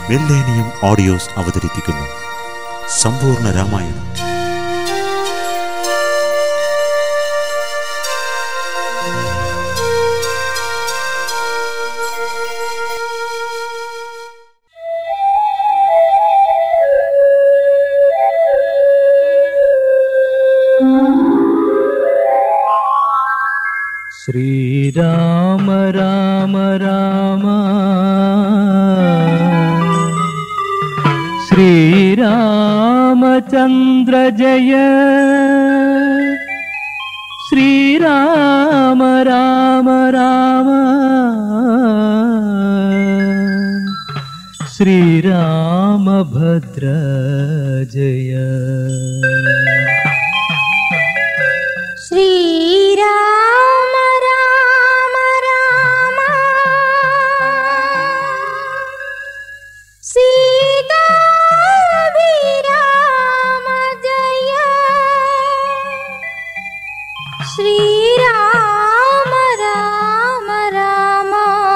Millennium audios അവതരിപ്പിക്കുന്നു സമ്പൂർണ്ണ രാമായണം ശ്രീരാമ രാമ രാമ ശ്രീരാമചന്ദ്ര ജയ ശ്രീരാമ രാമ രാമ ശ്രീരാമഭദ്ര ജയ ശ്രീരാമ രാമ രാമ സീതാഭിരാമ ജയ ശ്രീരാമ രാമ രാമ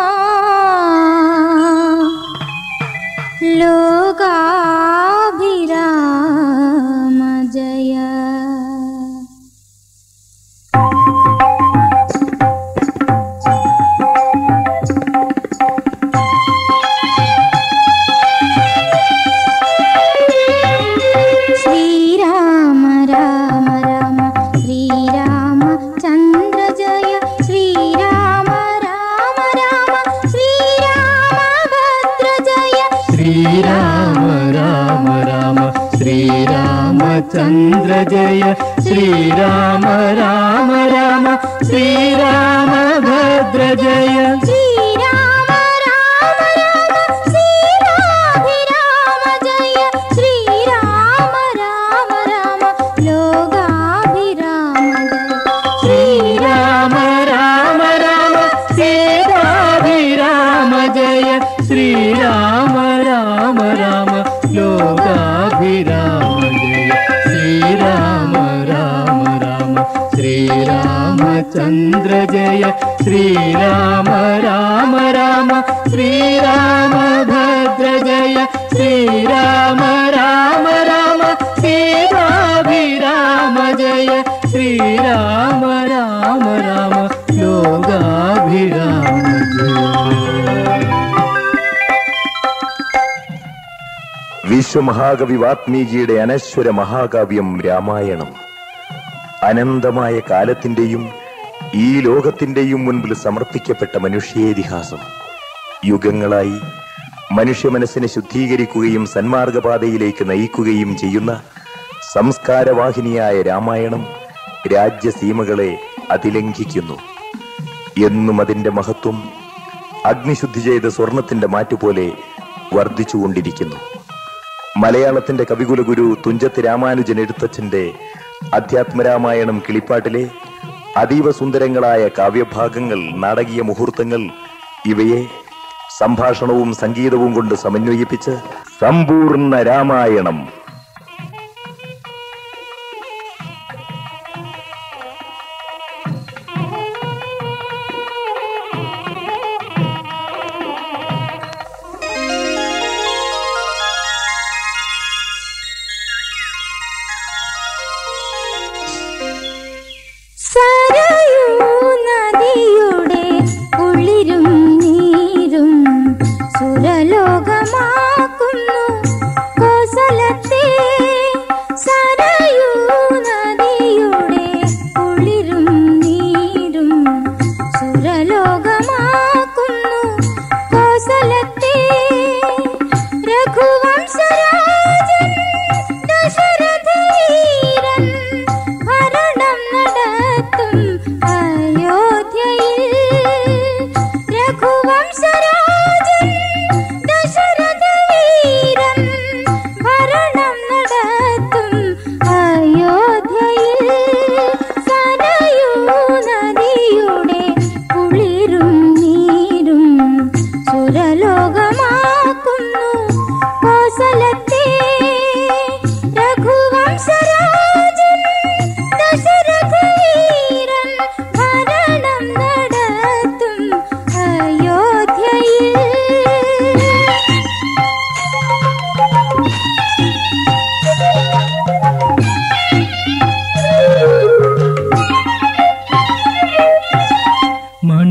ലോകാഭിരാമ ജയ ശ്രീരാമ രാമ രാമ ശ്രീരാമ ചന്ദ്ര ജയ ശ്രീരാമ രാമ രാമ ശ്രീരാമ ഭദ്ര ജയ ശ്രീരാമ രാമ രാമ ശ്രീരാമചന്ദ്ര ജയ ശ്രീരാമ രാമ രാമ ശ്രീരാമഭദ്ര ജയ ശ്രീരാമ രാമ രാമ സീതാഭിരാമ ജയ ശ്രീരാമ രാമ രാമ ലോകാഭിരാമ ജയ ശ്രീരാമ രാമ രാമ സീതാഭിരാമ ജയ ശ്രീരാമ രാമ രാമ ലോകാഭിരാമ ജയ ശ്രീരാമ രാമ രാമ ശ്രീരാമചന്ദ്ര ജയ ശ്രീരാമ രാമ രാമ ശ്രീരാമഭദ്ര ജയ ശ്രീരാമ രാമ രാമ സീതാഭിരാമ ജയ ശ്രീരാമ രാമ രാമ ലോകാഭിരാമ ജയ വിശ്വമഹാകവി വാത്മീകിയുടെ അനശ്വര മഹാകാവ്യം രാമായണം അനന്തമായ കാലത്തിന്റെയും ഈ ലോകത്തിന്റെയും മുൻപിൽ സമർപ്പിക്കപ്പെട്ട മനുഷ്യേതിഹാസം യുഗങ്ങളായി മനുഷ്യ മനസ്സിനെ ശുദ്ധീകരിക്കുകയും സന്മാർഗപാതയിലേക്ക് നയിക്കുകയും ചെയ്യുന്ന സംസ്കാരവാഹിനിയായ രാമായണം രാജ്യസീമകളെ അതിലംഘിക്കുന്നു എന്നും അതിന്റെ മഹത്വം അഗ്നിശുദ്ധി ചെയ്ത സ്വർണത്തിന്റെ മാറ്റുപോലെ വർദ്ധിച്ചുകൊണ്ടിരിക്കുന്നു മലയാളത്തിന്റെ കവികുലഗുരു തുഞ്ചത്ത് രാമാനുജൻ എഴുത്തച്ഛന്റെ അധ്യാത്മരാമായണം കിളിപ്പാട്ടിലെ അതീവ സുന്ദരങ്ങളായ കാവ്യഭാഗങ്ങൾ നാടകീയ മുഹൂർത്തങ്ങൾ ഇവയെ സംഭാഷണവും സംഗീതവും കൊണ്ട് സമന്വയിപ്പിച്ച് സമ്പൂർണ്ണ രാമായണം സരയൂ നദിയുടെ കുളിരും നീരും സുരലോകമാക്കുന്നു കോസലത്തെ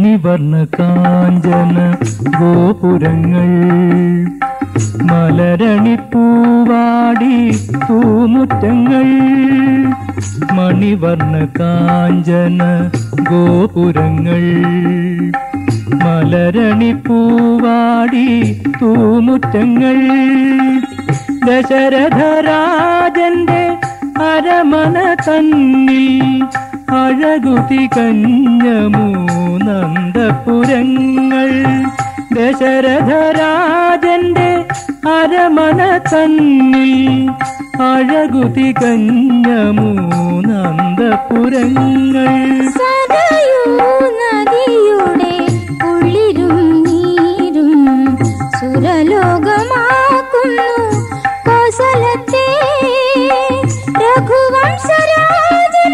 മണിവർണ്ണ കാഞ്ചന ഗോപുരങ്ങൾ മലരണിപ്പൂവാടി പൂമുറ്റങ്ങൾ മണിവർണ്ണ കാഞ്ചന ഗോപുരങ്ങൾ മലരണിപ്പൂവാടി പൂമുറ്റങ്ങൾ ദശരഥരാജന്റെ അരമന തന്നിൽ അഴകുതി കഞ്ഞമൂനന്ദപുരങ്ങൾ ദശരഥരാജന്റെ അരമന തന്നിൽ അഴകുതി കഞ്ഞമൂനന്ദപുരങ്ങൾ സദയൂ നദിയുടെ കുളിരും നീരും സുരലോകമാക്കുന്നു കോസലത്തെ രഘുവംശരാജൻ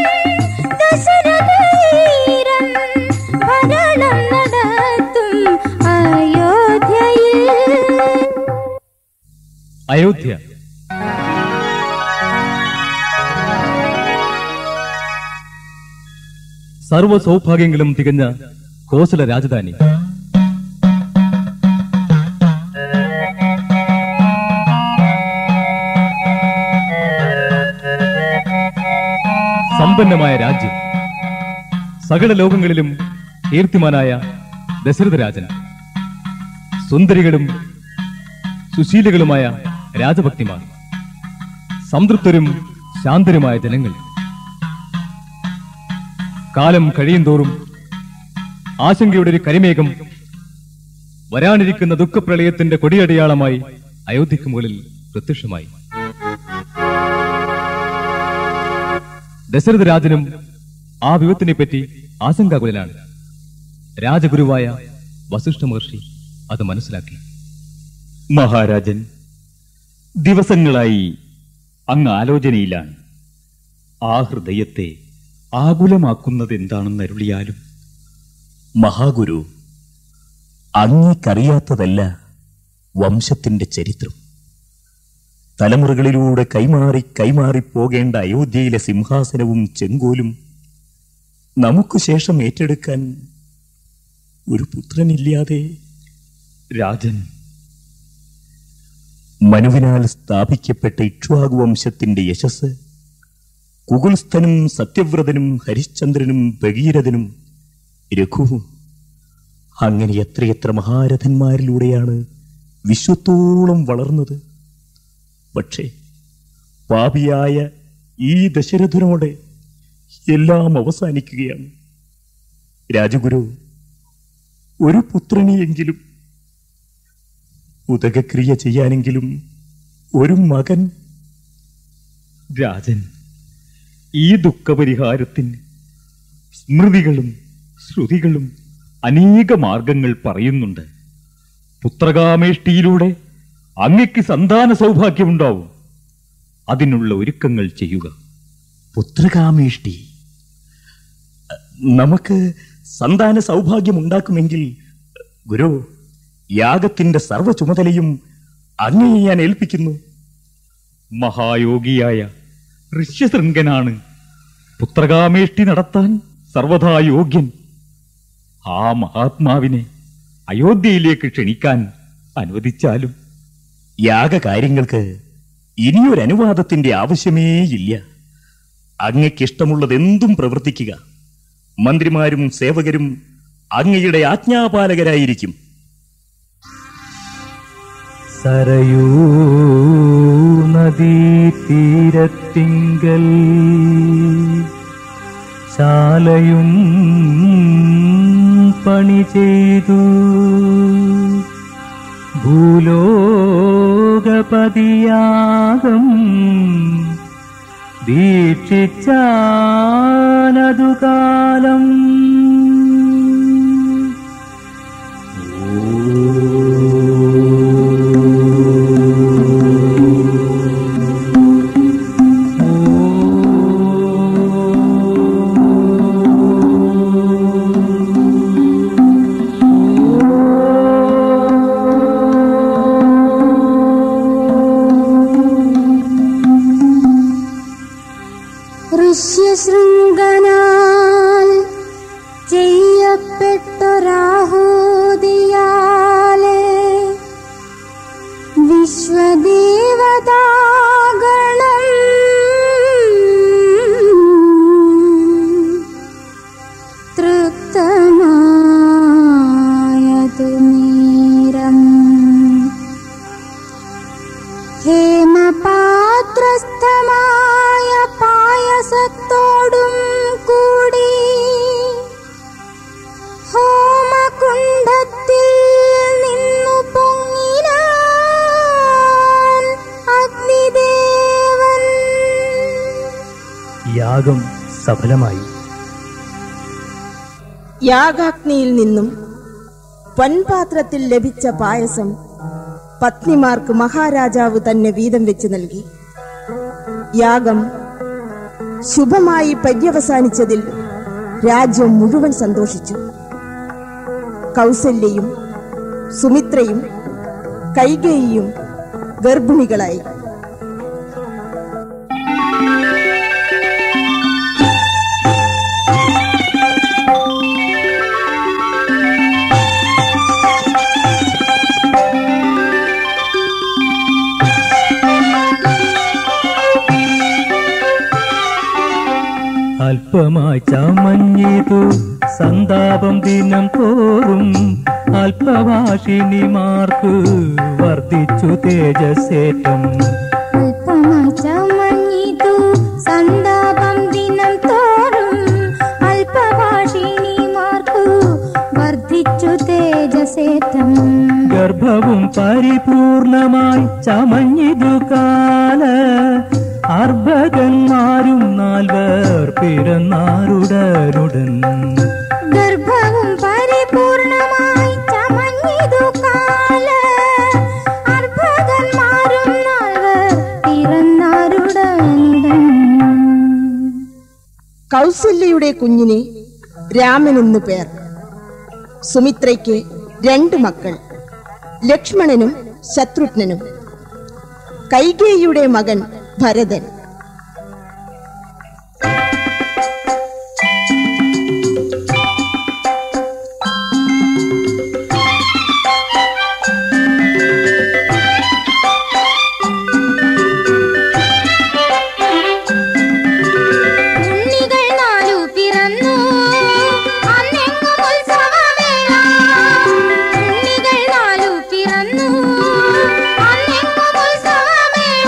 ദശരഥീരം ഭരണം നടത്തും അയോധ്യയിൽ അയോധ്യ സർവ സൗഭാഗ്യങ്ങളും തികഞ്ഞ കോസല രാജധാനി സമ്പന്നമായ രാജ്യം സകല ലോകങ്ങളിലും കീർത്തിമാനായ ദശരഥരാജൻ സുന്ദരികളും സുശീലകളുമായ രാജഭക്തിമാർ സംതൃപ്തരും ശാന്തരുമായ ജനങ്ങൾ കാലം കഴിയുന്തോറും ആശങ്കയുടെ ഒരു കരിമേഘം വരാനിരിക്കുന്ന ദുഃഖപ്രളയത്തിന്റെ കൊടിയടയാളമായി അയോധ്യക്ക് മുകളിൽ പ്രത്യക്ഷമായി ദശരഥരാജനും ആ വിപത്തിനെ പറ്റി ആശങ്കാകുലനാണ് രാജഗുരുവായ വസിഷ്ഠ മഹർഷി അത് മനസ്സിലാക്കി മഹാരാജൻ ദിവസങ്ങളായി അങ്ങ് ആലോചനയിലാണ് ആ ഹൃദയത്തെ ആകുലമാക്കുന്നത് എന്താണെന്ന് അരുളിയാലും മഹാഗുരു അങ്ങേക്കറിയാത്തതല്ല വംശത്തിന്റെ ചരിത്രം തലമുറകളിലൂടെ കൈമാറി കൈമാറി പോകേണ്ട അയോധ്യയിലെ സിംഹാസനവും ചെങ്കോലും നമുക്കു ശേഷം ഏറ്റെടുക്കാൻ ഒരു പുത്രനില്ലാതെ രാജൻ മനുവിനാൽ സ്ഥാപിക്കപ്പെട്ട ഇക്ഷ്വാകു വംശത്തിന്റെ യശസ് കുകുൽസ്ഥനും സത്യവ്രതനും ഹരിശ്ചന്ദ്രനും ഭഗീരഥനും രഘുവും അങ്ങനെ എത്രയെത്ര മഹാരഥന്മാരിലൂടെയാണ് വിശ്വത്തോളം വളർന്നത് പക്ഷേ പാപിയായ ഈ ദശരഥനോടെ എല്ലാം അവസാനിക്കുകയാണ് രാജഗുരു ഒരു പുത്രനെയെങ്കിലും ഉദകക്രിയ ചെയ്യാനെങ്കിലും ഒരു മകൻ രാജൻ ഈ ദുഃഖപരിഹാരത്തിന് സ്മൃതികളും ശ്രുതികളും അനേക മാർഗങ്ങൾ പറയുന്നുണ്ട് പുത്രകാമേഷ്ടിയിലൂടെ അങ്ങയ്ക്ക് സന്താന സൗഭാഗ്യമുണ്ടാവും അതിനുള്ള ഒരുക്കങ്ങൾ ചെയ്യുക പുത്രകാമേഷ്ടി നമുക്ക് സന്താന സൗഭാഗ്യമുണ്ടാക്കുമെങ്കിൽ ഗുരു യാഗത്തിന്റെ സർവ്വ ചുമതലയും അങ്ങയെ ഞാൻ ഏൽപ്പിക്കുന്നു മഹായോഗിയായ ഋഷ്യശൃംഗനാണ് പുത്രകാമേഷ്ടി നടത്താൻ സർവഥാ യോഗ്യൻ ആ മഹാത്മാവിനെ അയോധ്യയിലേക്ക് ക്ഷണിക്കാൻ അനുവദിച്ചാലും യാഗകാര്യങ്ങൾക്ക് ഇനിയൊരു അനുവാദത്തിന്റെ ആവശ്യമേ ഇല്ല അങ്ങയ്ക്കിഷ്ടമുള്ളതെന്തും പ്രവർത്തിക്കുക മന്ത്രിമാരും സേവകരും അങ്ങയുടെ ആജ്ഞാപാലകരായിരിക്കും സരയൂ നദീതീരത്തിങ്കൽ ശാലയും പണി ചെയ്തു ഭൂലോകപതിയാകം ദീക്ഷിച്ചാനതു കാലം ഋഷ്യശൃംഗനാൽ ചെയ്യപ്പെട്ട തൃപ്തമായതു നേരം ഹേമപാത്രസ്ഥമായ പായസത്തോടും കൂടി ഹോമകുണ്ഡത്തിൽ നിന്നു പൊങ്ങിനാൻ അഗ്നിദേവൻ യാഗം സഫലമായി യാഗാഗ്നിയിൽ നിന്നും പൊൻപാത്രത്തിൽ ലഭിച്ച പായസം പത്നിമാർക്ക് മഹാരാജാവ് തന്നെ വീതം വെച്ച് നൽകി യാഗം ശുഭമായി പര്യവസാനിച്ചതിൽ രാജ്യം മുഴുവൻ സന്തോഷിച്ചു കൗസല്യയും സുമിത്രയും കൈകേയിയും ഗർഭിണികളായി അല്പമായി ചമഞ്ഞിതു സന്താപം ദിനം തോറും അല്പഭാഷിണിമാർക്ക് വർദ്ധിച്ചു തേജസ്സേറ്റം അല്പമായി ചമഞ്ഞിതു സന്താപം ദിനം തോറും അല്പഭാഷിണിമാർക്കു വർദ്ധിച്ചു തേജസേറ്റം ഗർഭവും പരിപൂർണമായി ചമഞ്ഞിതു കാല അർഭകന്മാരും നാൽവർ പിറന്നാരുടനുടൻ ഗർഭവും പരിപൂർണമായി ചമഞ്ഞിതു കാല അർഭകന്മാരും നാൾവർ പിറന്നാരുടൻ കൗസല്യയുടെ കുഞ്ഞിന് രാമൻ എന്നു പേർ സുമിത്രയ്ക്ക് രണ്ട് മക്കൾ ലക്ഷ്മണനും ശത്രുഘ്നനും കൈകേയിയുടെ മകൻ ഭരതൻ ഉണ്ണികൾ നാലു പിറന്നു അന്നെങ്ങും ഉത്സവവേള ഉണ്ണികൾ നാലു പിറന്നു അന്നെങ്ങും ഉത്സവവേള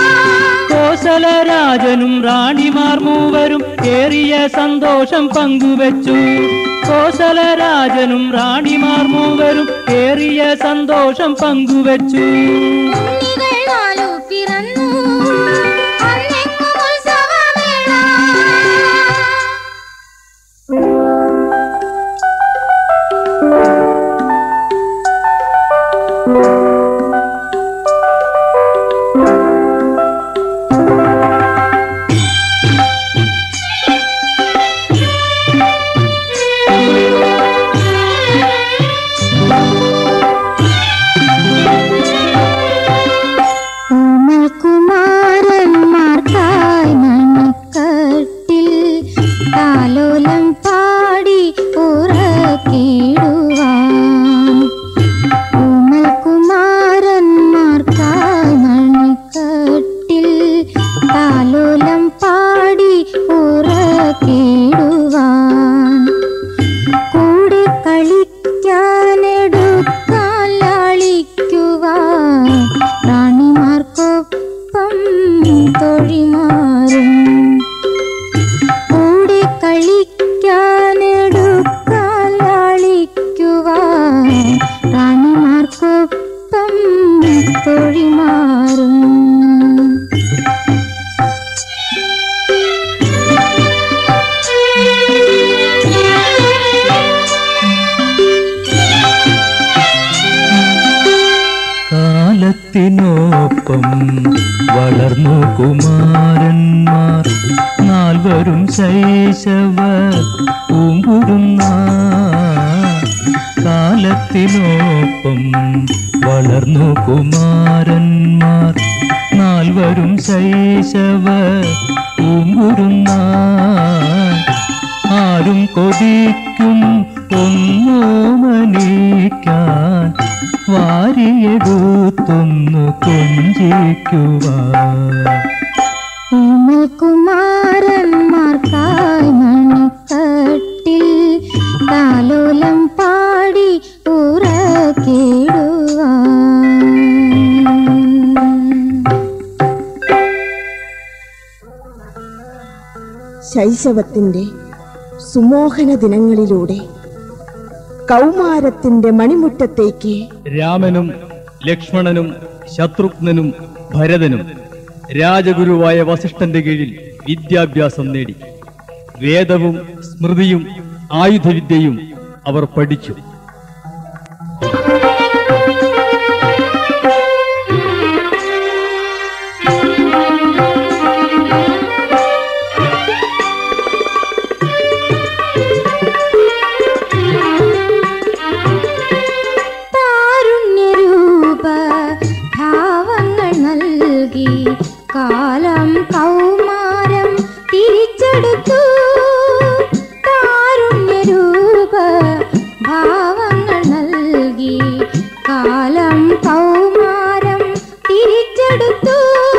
കോസലരാജനും റാണിമാർ മൂവരും ഏറിയ സന്തോഷം പങ്കുവച്ചു കോസലരാജനും റാണിമാർ മൂവരും ഏറിയ സന്തോഷം പങ്കുവച്ചു ഉണ്ണികൾ നാലു പിറന്നു അന്നെങ്ങും ഉത്സവവേള കുമാരന്മാർക്കായി മണിക്കട്ടിൽ താലോലം പാടി ഉറക്കിടുവാൻ കുമാരന്മാർക്കായി മണിക്കട്ടിൽ താലോലം പാടി ഉറക്കിടുവാൻ കൂടെ കളിക്കാനെടുക്കാൻ ലാളിക്കുവാൻ റാണിമാർക്കൊപ്പം തൊഴിമാറും കൂടെ കളിക്കാനെടുക്കാൻ ലാളിക്കുവാൻ റാണിമാർക്കൊപ്പം തൊഴിമാറും കാലത്തിനൊപ്പം വളർന്നു കുമാരന്മാർ നാൽവരും ശൈശവ പൂങ്കുടുന്ന കാലത്തിനൊപ്പം വളർന്നു കുമാരന്മാർ നാൽവരും ശൈശവ പൂങ്കുടുന്ന ആരും കൊതിക്കും ഒന്നോമനിക്കാൻ വാരിയെടുത്തൊന്നു കൊഞ്ചിക്കുവാൻ കുമാരന്മാർക്കായി മണിക്കട്ടിൽ താലോലം പാടി ഉറക്കിടുവാൻ ശൈശവത്തിന്റെ സുമോഹന ദിനങ്ങളിലൂടെ കൗമാരത്തിന്റെ മണിമുറ്റത്തേക്ക് രാമനും ലക്ഷ്മണനും ശത്രുഘ്നനും ഭരതനും രാജഗുരുവായ വസിഷ്ഠന്റെ കീഴിൽ വിദ്യാഭ്യാസം നേടി വേദവും സ്മൃതിയും ആയുധവിദ്യയും അവർ പഠിച്ചു താരുണ്യരൂപ ഭാവങ്ങൾ നൽകി കാലം കൗമാരം തിരിച്ചെടുത്തു താരുണ്യരൂപ ഭാവങ്ങൾ നൽകി കാലം കൗമാരം തിരിച്ചെടുത്തു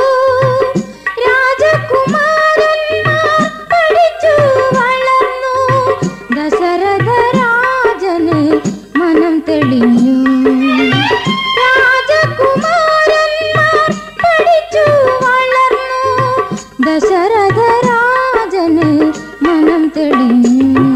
രാജകുമാരന്മാർ പഠിച്ചു വളർന്നു ദശരഥ രാജന് മനം തെളിഞ്ഞു രാജകുമാരന്മാർ പഠിച്ചു വളർന്നു ദശരഥ രാജന് മനം തെളിഞ്ഞു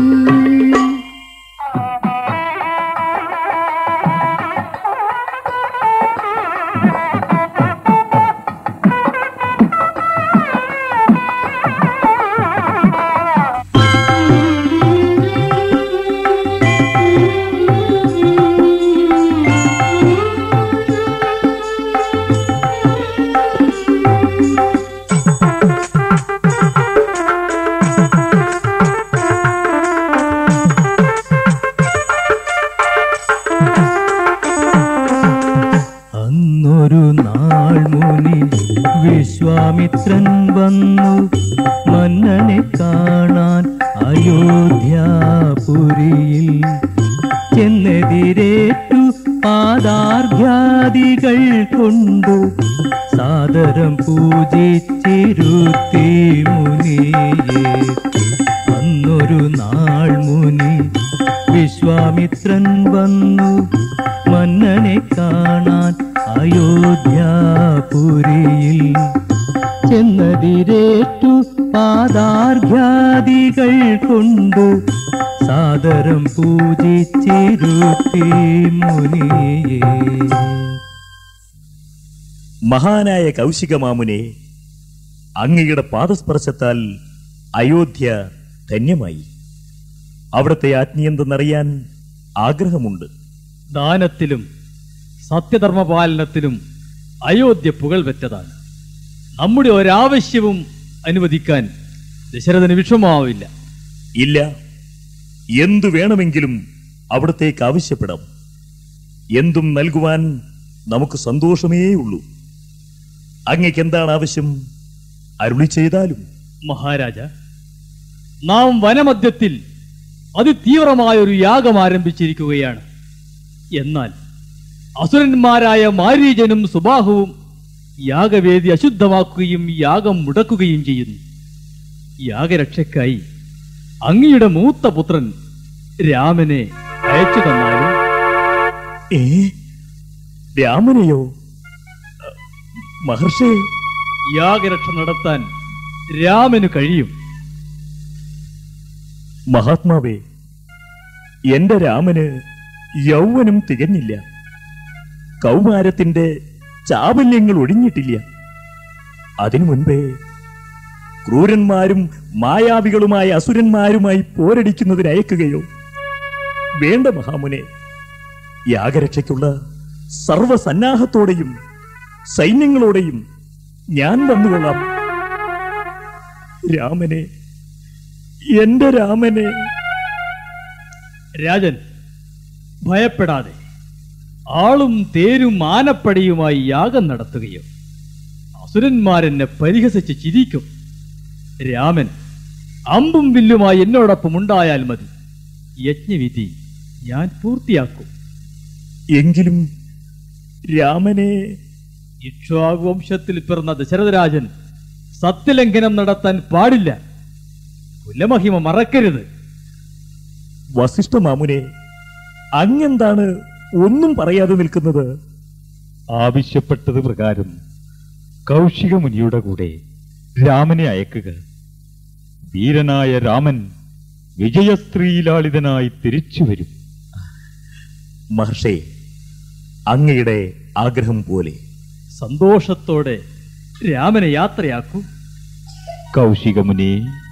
അന്നൊരു നാൾ മുനി വിശ്വാമിത്രൻ വന്നു മന്നനെ കാണാൻ അയോധ്യാപുരിയിൽ ചെന്നെതിരേറ്റു പാദാർഘ്യാദികൾ കൊണ്ടു സാദരം പൂജിച്ചിരുത്തി മുനിയെ അന്നൊരു നാൾ മുനി വിശ്വാമിത്രൻ വന്നു മന്നനെ കാണാൻ അയോധ്യാപുരിയിൽ ചെന്നതിരേറ്റു പാദാർഘ്യാദികൾ കൊണ്ടു സാദരം പൂജിച്ചിരുത്തി മുനിയേ മഹാനായ കൗശികമാമുനെ അങ്ങയുടെ പാദസ്പർശത്താൽ അയോധ്യ ധന്യമായി അവിടുത്തെ ആജ്ഞയെന്തെന്നറിയാൻ ആഗ്രഹമുണ്ട് ദാനത്തിലും സത്യധർമ്മപാലനത്തിലും അയോധ്യ പുകൾ വെച്ചതാണ് നമ്മുടെ ഒരാവശ്യവും അനുവദിക്കാൻ ദശരഥന് വിഷമാവില്ല ഇല്ല എന്തു വേണമെങ്കിലും അവിടത്തേക്ക് ആവശ്യപ്പെടാം എന്തും നൽകുവാൻ നമുക്ക് സന്തോഷമേ ഉള്ളൂ അങ്ങയ്ക്ക് എന്താണ് ആവശ്യം അരുളി ചെയ്താലും മഹാരാജ നാം വനമധ്യത്തിൽ അതിതീവ്രമായ ഒരു യാഗം ആരംഭിച്ചിരിക്കുകയാണ് എന്നാൽ അസുരന്മാരായ മാരീജനും സുബാഹുവും യാഗവേദി അശുദ്ധമാക്കുകയും യാഗം മുടക്കുകയും ചെയ്യുന്നു യാഗരക്ഷയ്ക്കായി അങ്ങയുടെ മൂത്ത പുത്രൻ രാമനെ അയച്ചു തന്നാലും ഏ രാമനെയോ മഹർഷേ യാഗരക്ഷ നടത്താൻ രാമന് കഴിയും മഹാത്മാവേ എന്റെ രാമന് യൗവനം തികഞ്ഞില്ല കൗമാരത്തിന്റെ ചാബല്യങ്ങൾ ഒഴിഞ്ഞിട്ടില്ല അതിനു മുൻപേ ക്രൂരന്മാരും മായാവികളുമായ അസുരന്മാരുമായി പോരടിക്കുന്നതിന് അയക്കുകയോ വേണ്ട മഹാമുനെ യാഗരക്ഷയ്ക്കുള്ള സർവസന്നാഹത്തോടെയും സൈന്യങ്ങളോടെയും ഞാൻ വന്നുകൊള്ളാം രാമനെ എന്റെ രാമനെ രാജൻ ഭയപ്പെടാതെ ആളും തേരും ആനപ്പടിയുമായി യാഗം നടത്തുകയോ അസുരന്മാരെന്നെ പരിഹസിച്ച് ചിരിക്കും രാമൻ അമ്പും വില്ലുമായി എന്നോടൊപ്പം ഉണ്ടായാൽ മതി യജ്ഞവിധി ഞാൻ പൂർത്തിയാക്കും എങ്കിലും രാമനെ ഇക്ഷ്വാകു വംശത്തിൽ പിറന്ന ദശരഥരാജൻ സത്യലംഘനം നടത്താൻ പാടില്ല കുലമഹിമ മറക്കരുത് വസിഷ്ഠ മാമുനെ അങ്ങെന്താണ് ഒന്നും പറയാതെ നിൽക്കുന്നത് ആവശ്യപ്പെട്ടത് പ്രകാരം കൗശിക മുനിയുടെ കൂടെ രാമനെ അയക്കുക വീരനായ രാമൻ വിജയസ്ത്രീലാളിതനായി തിരിച്ചു വരും മഹർഷേ അങ്ങയുടെ ആഗ്രഹം പോലെ സന്തോഷത്തോടെ രാമനെ യാത്രയാക്കൂ കൗശിക മുനി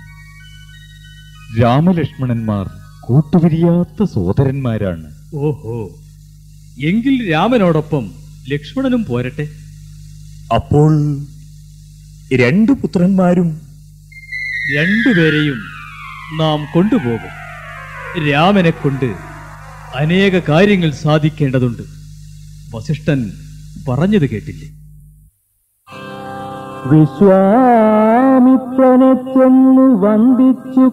രാമലക്ഷ്മണന്മാർ കൂട്ടുപിരിയാത്ത സോദരന്മാരാണ് ഓഹോ എങ്കിൽ രാമനോടൊപ്പം ലക്ഷ്മണനും പോരട്ടെ അപ്പോൾ രണ്ടു പുത്രന്മാരും രണ്ടുപേരെയും നാം കൊണ്ടുപോകും രാമനെ കൊണ്ട് അനേക കാര്യങ്ങൾ സാധിക്കേണ്ടതുണ്ട് വസിഷ്ഠൻ പറഞ്ഞത് കേട്ടില്ലേ വിശ്വാമിത്രനെ ചെന്നു വന്ദിച്ചു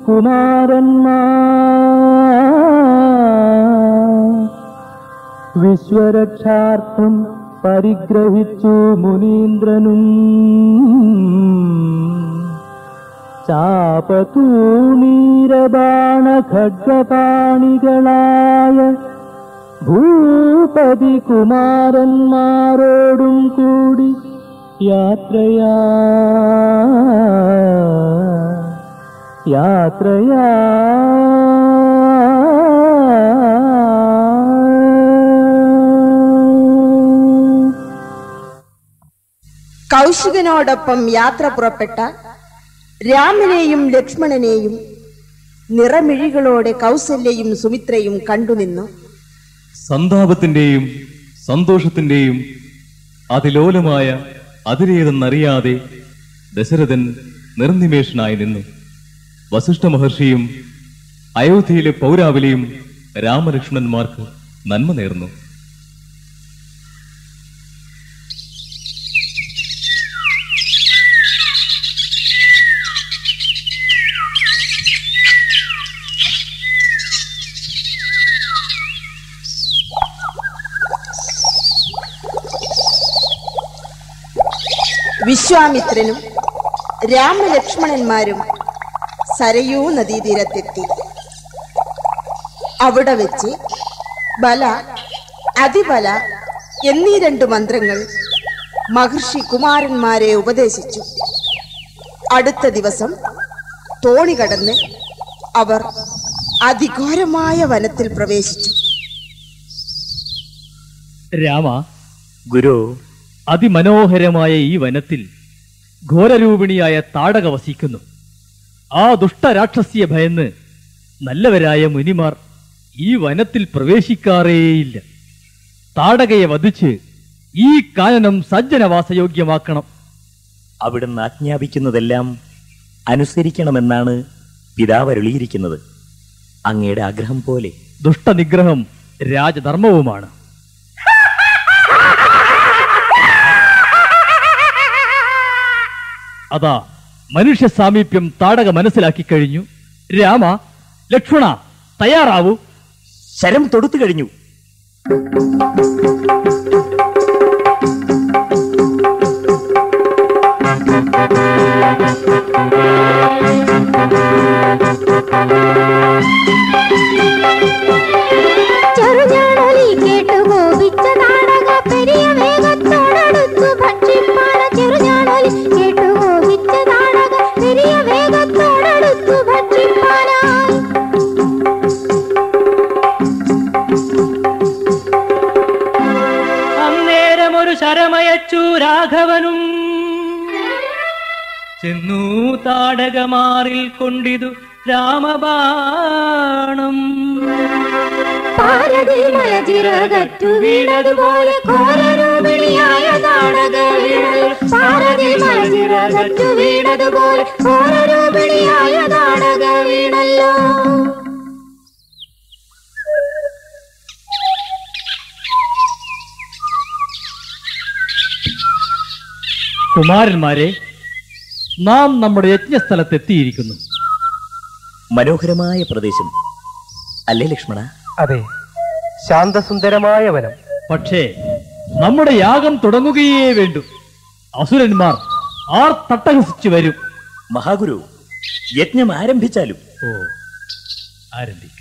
കുമാരന്മാർ വിശ്വരക്ഷാർത്ഥം പരിഗ്രഹിച്ചു മുനീന്ദ്രനും ചാപതൂണീരബാണ ഖഡ്ഗപാണികളായ ഭൂപതി കുമാരന്മാരോടും കൂടി യാത്രയാ യാത്രയാ കൗശികനോടൊപ്പം യാത്ര പുറപ്പെട്ട രാമനെയും ലക്ഷ്മണനെയും നിറമിഴികളോടെ കൗസല്യയും സുമിത്രയും കണ്ടുനിന്നു സന്താപത്തിന്റെയും സന്തോഷത്തിന്റെയും അതിലോലമായ അതിരേതെന്നറിയാതെ ദശരഥൻ നിർനിമേഷനായി നിന്നു വസിഷ്ഠ മഹർഷിയും അയോധ്യയിലെ പൗരാവലിയും രാമലക്ഷ്മണന്മാർക്ക് നന്മ നേർന്നു വിശ്വാമിത്രനും രാമലക്ഷ്മണന്മാരും സരയൂ നദീതീരത്തെത്തി അവിടെ വെച്ച് ബല അതിബല എന്നീ രണ്ട് മന്ത്രങ്ങൾ മഹർഷി കുമാരന്മാരെ ഉപദേശിച്ചു അടുത്ത ദിവസം തോണി കടന്ന് അവർ അതിഘോരമായ വനത്തിൽ പ്രവേശിച്ചു രാമ ഗുരു അതിമനോഹരമായ ഈ വനത്തിൽ ഘോരരൂപിണിയായ താടക വസിക്കുന്നു ആ ദുഷ്ടരാക്ഷസിയെ ഭയന്ന് നല്ലവരായ മുനിമാർ ഈ വനത്തിൽ പ്രവേശിക്കാറേയില്ല താടകയെ വധിച്ച് ഈ കാനനം സജ്ജനവാസയോഗ്യമാക്കണം അവിടുന്ന് ആജ്ഞാപിക്കുന്നതെല്ലാം അനുസരിക്കണമെന്നാണ് പിതാവ് അരുളിയിരിക്കുന്നത് അങ്ങയുടെ ആഗ്രഹം പോലെ ദുഷ്ടനിഗ്രഹം രാജധർമ്മവുമാണ് അതാ മനുഷ്യ സാമീപ്യം താടക മനസ്സിലാക്കി കഴിഞ്ഞു രാമ ലക്ഷ്മണ തയ്യാറാവൂ ശരം തൊടുത്തു കഴിഞ്ഞു ചെറുഞാണൊലി കേട്ടു കോപിച്ച നാടക പെരിയ വേഗത്തോടടുത്തു ഭക്ഷിപ്പാന ചെറുഞാണൊലി കേട്ടു കോപിച്ച നാടക പെരിയ വേഗത്തോടടുത്തു ഭക്ഷിപ്പാനായി അന്നേരം ഒരു ശരമയച്ചു രാഘവനും ചെന്നു താടകമാറിൽ കൊണ്ടിതു രാമബാണം പാരതിൽ മലചിറകറ്റു വീണതുപോലെ ഘോരരൂപിണിയായ നാടക വീണൽ പാരതിൽ മലചിറകറ്റു വീണതുപോലെ ഘോരരൂപിണിയായ നാടക വീണല്ലോ കുമാരന്മാരെ നാം നമ്മുടെ യജ്ഞസ്ഥലത്തെത്തിയിരിക്കുന്നു മനോഹരമായ പ്രദേശം അല്ലേ ലക്ഷ്മണ അതെ ശാന്തസുന്ദരമായ വനം പക്ഷേ നമ്മുടെ യാഗം തുടങ്ങുകയേ വേണ്ടു അസുരന്മാർ ആർ തട്ടഹസിച്ചു വരും മഹാഗുരു യജ്ഞം ആരംഭിച്ചാലും ഓ ആരംഭിക്കാം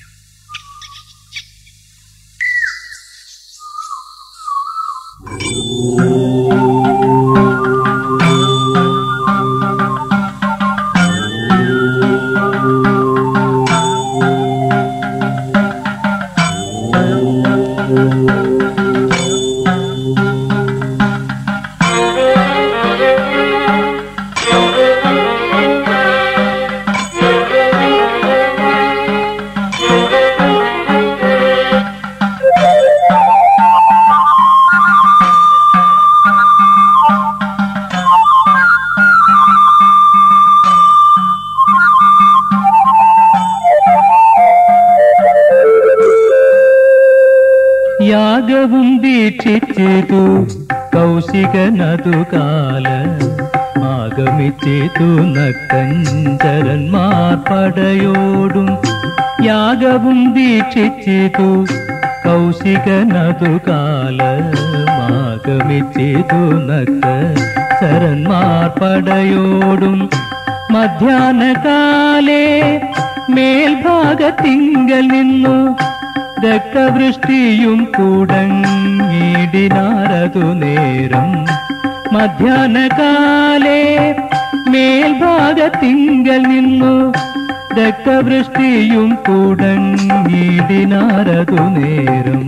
യാഗവും ദീക്ഷിച്ചിതു കൗശികനതു കാല ആഗമിച്ചിതു നക്കഞ്ചരന്മാർ പടയോടും യാഗവും ദീക്ഷിച്ചിതു കൗശികനതു കാലമാഗമിച്ചിതു നക്ക ചരന്മാർ പടയോടും മധ്യാഹ്നകാലേ മേൽഭാഗത്തിങ്കൽ നിന്നു രക്തവൃഷ്ടിയും കൂടങ്ങിടിനാരതു നേരം മധ്യാഹ്നകാലേ മേൽഭാഗത്തിങ്കൽ നിന്നു രക്തവൃഷ്ടിയും കൂടങ്ങിടിനാരതു നേരം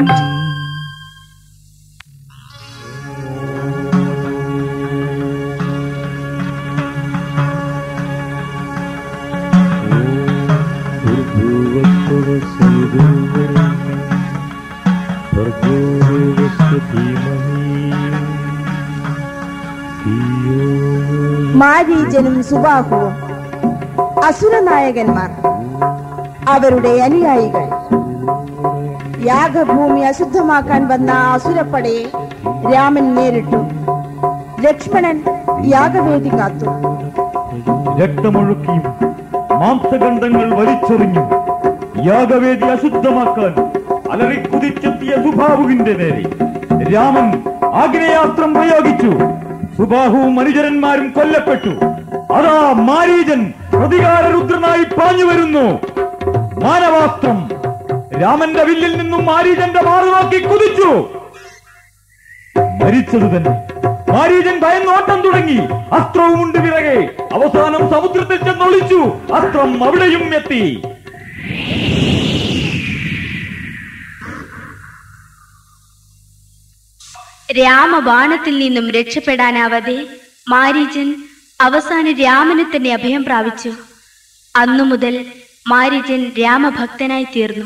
മാരീചനും സുബാഹുവും അസുരനായകന്മാർ അവരുടെ അനുയായികൾ യാഗഭൂമി അശുദ്ധമാക്കാൻ വന്ന ആ അസുരപ്പടയെ രാമൻ നേരിട്ടു ലക്ഷ്മണൻ യാഗവേദി കാത്തു രക്തമൊഴുക്കിയും മാംസഖണ്ഡങ്ങൾ വലിച്ചെറിഞ്ഞു യാഗവേദി അശുദ്ധമാക്കാൻ അലറിക്കുതിച്ചെത്തിയ സുബാഹുവിന്റെ നേരെ രാമൻ ആഗ്നേയാസ്ത്രം പ്രയോഗിച്ചു സുബാഹുവും അനുചരന്മാരും കൊല്ലപ്പെട്ടു അതാ മാരീജൻ പ്രതികാര രുദ്രനായി പാഞ്ഞു വരുന്നു മാനവാസ്ത്രം രാമന്റെ വില്ലിൽ നിന്നും മാരീജന്റെ മാറു നോക്കി കുതിച്ചു മരിച്ചത് തന്നെ മാരീജൻ ഭയന്നോട്ടം തുടങ്ങി അസ്ത്രവുമുണ്ട് വിറകെ അവസാനം സമുദ്രത്തിൽ ചെന്നൊളിച്ചു അസ്ത്രം അവിടെയും എത്തി രാമബാണത്തിൽ നിന്നും രക്ഷപ്പെടാനാവാതെ മാരീചൻ അവസാനം രാമനെ തന്നെ അഭയം പ്രാപിച്ചു അന്നു മുതൽ മാരീചൻ രാമഭക്തനായി തീർന്നു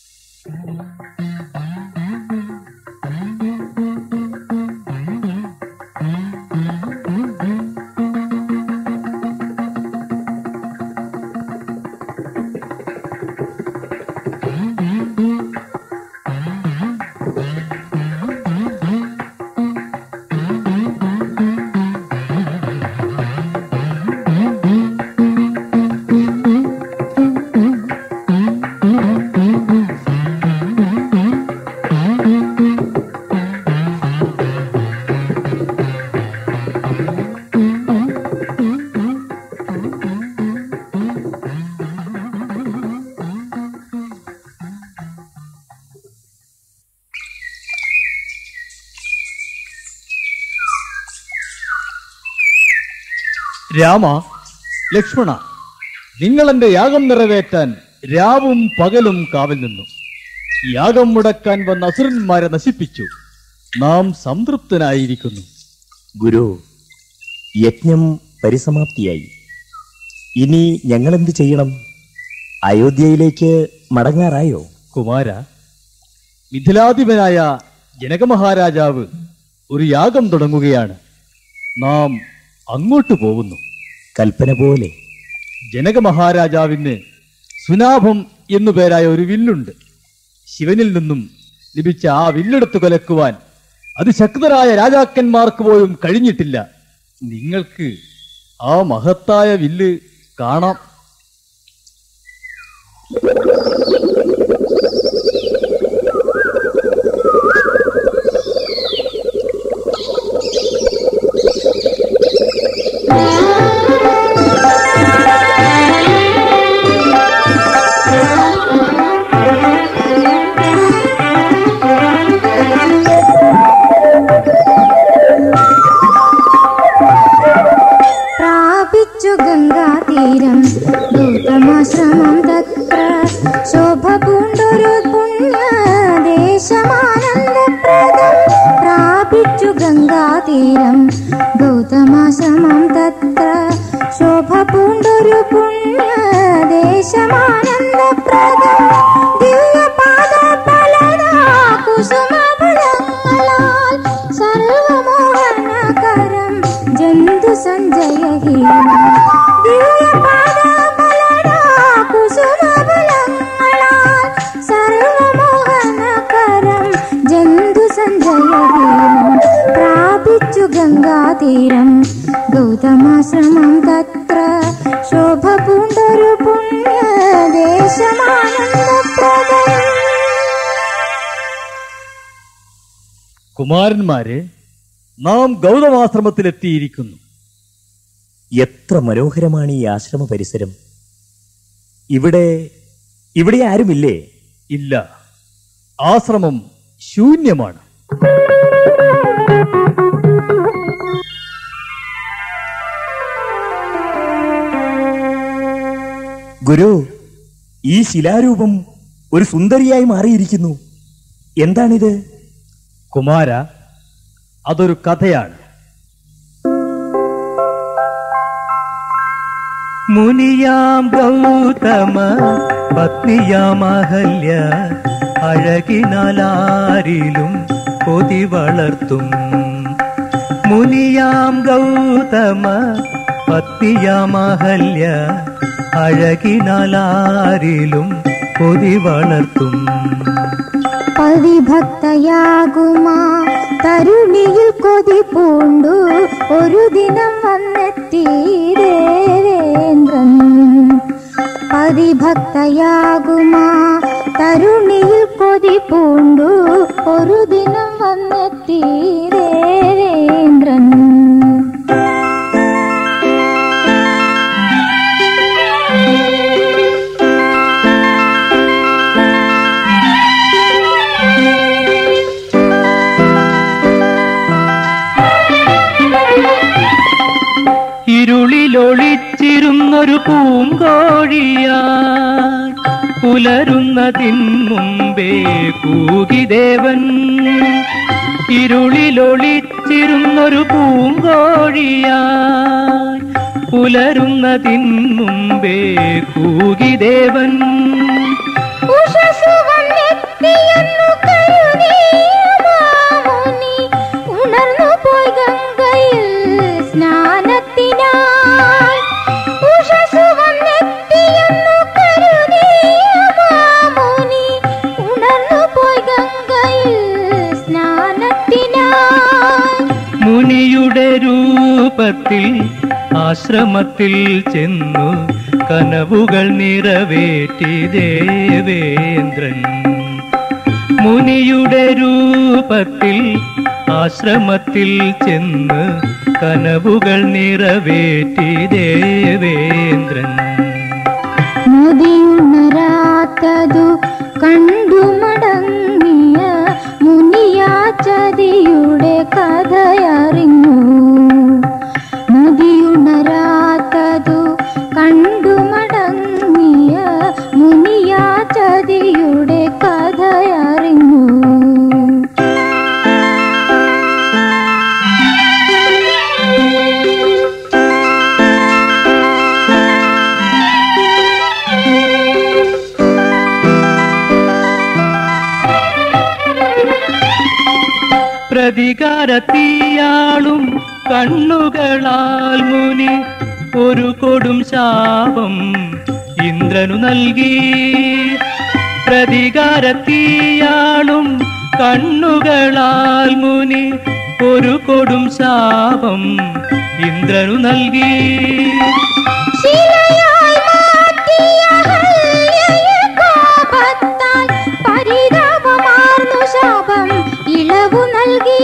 രാമ ലക്ഷ്മണ നിങ്ങൾ എന്റെ യാഗം നിറവേറ്റാൻ രാവും പകലും കാവൽ നിന്നു യാഗം മുടക്കാൻ വന്ന അസുരന്മാരെ നശിപ്പിച്ചു നാം സംതൃപ്തനായിരിക്കുന്നു ഗുരു യജ്ഞം പരിസമാപ്തിയായി ഇനി ഞങ്ങൾ എന്ത് ചെയ്യണം അയോധ്യയിലേക്ക് മടങ്ങാറായോ കുമാര മിഥിലാധിപനായ ജനകമഹാരാജാവ് ഒരു യാഗം തുടങ്ങുകയാണ് നാം അങ്ങോട്ട് പോകുന്നു കൽപ്പന പോലെ ജനകമഹാരാജാവിന് സുനാഭം എന്നു പേരായ ഒരു വില്ലുണ്ട് ശിവനിൽ നിന്നും ലഭിച്ച ആ വില്ലെടുത്ത് കൊലക്കുവാൻ അതിശക്തരായ രാജാക്കന്മാർക്ക് പോലും കഴിഞ്ഞിട്ടില്ല നിങ്ങൾക്ക് ആ മഹത്തായ വില്ല് കാണാം ദേശമാനന്ദപ്രദം പ്രാപിച്ചു ഗംഗാതീരം ഗൗതമാശ്രമം തത്ര ശോഭ പൂണ്ടൊരു പുണ്യ ദേശമാനന്ദപ്രദം ദിവ്യപാദ ഫലദാ കുസുമഫലങ്ങളാൽ സർവമോഹനകരം ജന്തു സഞ്ജയഹീനം ദിവ്യപാദ ഫലദാ കുസുമഫലങ്ങളാൽ സർവമോഹനകരം ജന്തു സഞ്ജയഹീനം പ്രാപിച്ചു ഗംഗാതീരം ഗൗതമാശ്രമം തത്ര ശോഭ പൂണ്ടൊരു പുണ്യ ദേശമാനന്ദപ്രദം കുമാരന്മാരെ നാം ഗൗതമാശ്രമത്തിലെത്തിയിരിക്കുന്നു എത്ര മനോഹരമാണ് ഈ ആശ്രമ പരിസരം ഇവിടെ ഇവിടെ ആരുമില്ലേ ഇല്ല ആശ്രമം ശൂന്യമാണ് ഗുരു ഈ ശിലാരൂപം ഒരു സുന്ദരിയായി മാറിയിരിക്കുന്നു എന്താണിത് കുമാര അതൊരു കഥയാണ് മുനിയാം ഗൗതമ പത്നിയാം അഹല്യ അഴകിനാലാരിലും കൊതി വളർത്തും മുനിയാം ഗൗതമ പത്നിയാം അഹല്യ അഴകിനാലാരിലും കൊതി വളർത്തും പതിഭക്തയാകുമാ തരുണിയിൽ കൊതി പൂണ്ടു ഒരു ദിനം വന്നെത്തി ദേവേന്ദ്രൻ പതിഭക്തയാകുമാ തരുണിയിൽ കൊതി പൂണ്ടു ഒരു ദിനം വന്നെത്തി ദേവേന്ദ്രൻ ഇരുളിലൊളിച്ചിരുന്നൊരു പൂങ്കോഴിയാ പുലരുന്നതിൻ മുമ്പേ കൂകിദേവൻ ഇരുളിലൊളിച്ചിരുന്നൊരു പൂങ്കോഴിയാ പുലരുന്നതിൻ മുമ്പേ കൂകിദേവൻ ഉഷസ്സു വന്നെത്തിയെന്നു കരുതിയ മാമുനി ഉണർന്നു പോയി ഗംഗയിൽ സ്നാനത്തിനായി ഉഷസ്സു വന്നെത്തിയെന്നു കരുതിയ മാമുനി ഉണർന്നു പോയി ഗംഗയിൽ സ്നാനത്തിനായി മുനിയുടെ രൂപത്തിൽ ആശ്രമത്തിൽ ചെന്നു കനവുകൾ നിറവേറ്റി ദേവേന്ദ്രൻ മുനിയുടെ രൂപത്തിൽ ആശ്രമത്തിൽ ചെന്ന് കനവുകൾ നിറവേറ്റി ദേവേന്ദ്രൻ നദിയുണരാത്തതു കണ്ടു മടങ്ങിയ മുനിയാചതിയുടെ കഥയറിഞ്ഞു നദിയുണരാത്തതു കണ്ടു മടങ്ങിയ മുനിയാചതിയുടെ കഥയറിഞ്ഞു പ്രതികാരത്തീയാളും കണ്ണുകളാൽ മുനി ഒരു കൊടും ശാപം ഇന്ദ്രനു നൽകി പ്രതികാരത്തീയാളും കണ്ണുകളാൽ മുനി ഒരു കൊടും ശാപം ഇന്ദ്രനു നൽകി ശിലയായി മാറ്റിയ ഹല്യയെ കോപത്താൽ പരിതാപമാർന്നു ശാപം ഇളവു നൽകി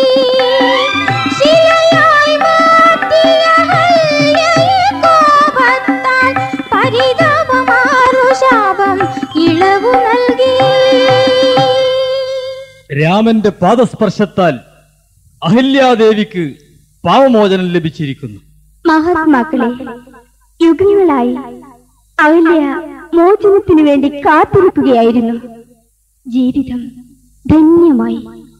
ശിലയായി മാറ്റിയ ഹല്യയെ കോപത്താൽ പരിതാപമാർന്നു ശാപം ഇളവു നൽകി രാമന്റെ പാദസ്പർശത്താൽ അഹല്യാദേവിക്ക് പാവമോചനം ലഭിച്ചിരിക്കുന്നു മഹാത്മാക്കളെ യുഗങ്ങളായി അഹല്യ മോചനത്തിനു വേണ്ടി കാത്തിരിക്കുകയായിരുന്നു ജീവിതം ധന്യമായി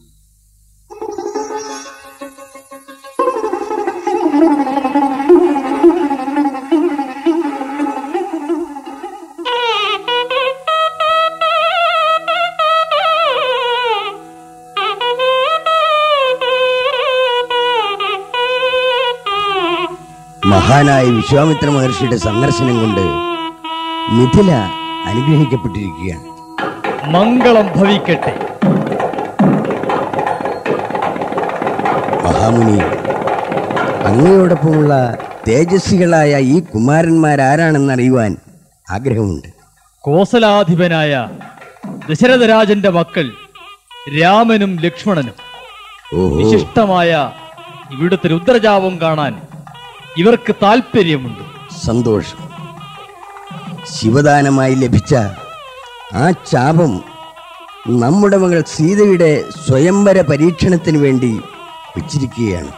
മഹാനായ വിശ്വാമിത്ര മഹർഷിയുടെ സന്ദർശനം കൊണ്ട് മിഥില അനുഗ്രഹിക്കപ്പെട്ടിരിക്കുകയാണ് മംഗളം ഭവിക്കട്ടെ മഹാമുനി അങ്ങയോടൊപ്പമുള്ള തേജസ്വികളായ ഈ കുമാരന്മാരാരാണെന്ന് അറിയുവാൻ ആഗ്രഹമുണ്ട് കോസലാധിപനായ ദശരഥരാജന്റെ മക്കൾ രാമനും ലക്ഷ്മണനും ഓഹോ വിശിഷ്ടമായ ഇവിടുത്തെ രുദ്രജാപം കാണാൻ ഇവർക്ക് താല്പര്യമുണ്ട് സന്തോഷം ശിവദാനമായി ലഭിച്ച ആ ചാപം നമ്മുടെ മകൾ സീതയുടെ സ്വയംവര പരീക്ഷണത്തിന് വേണ്ടി വെച്ചിരിക്കുകയാണ്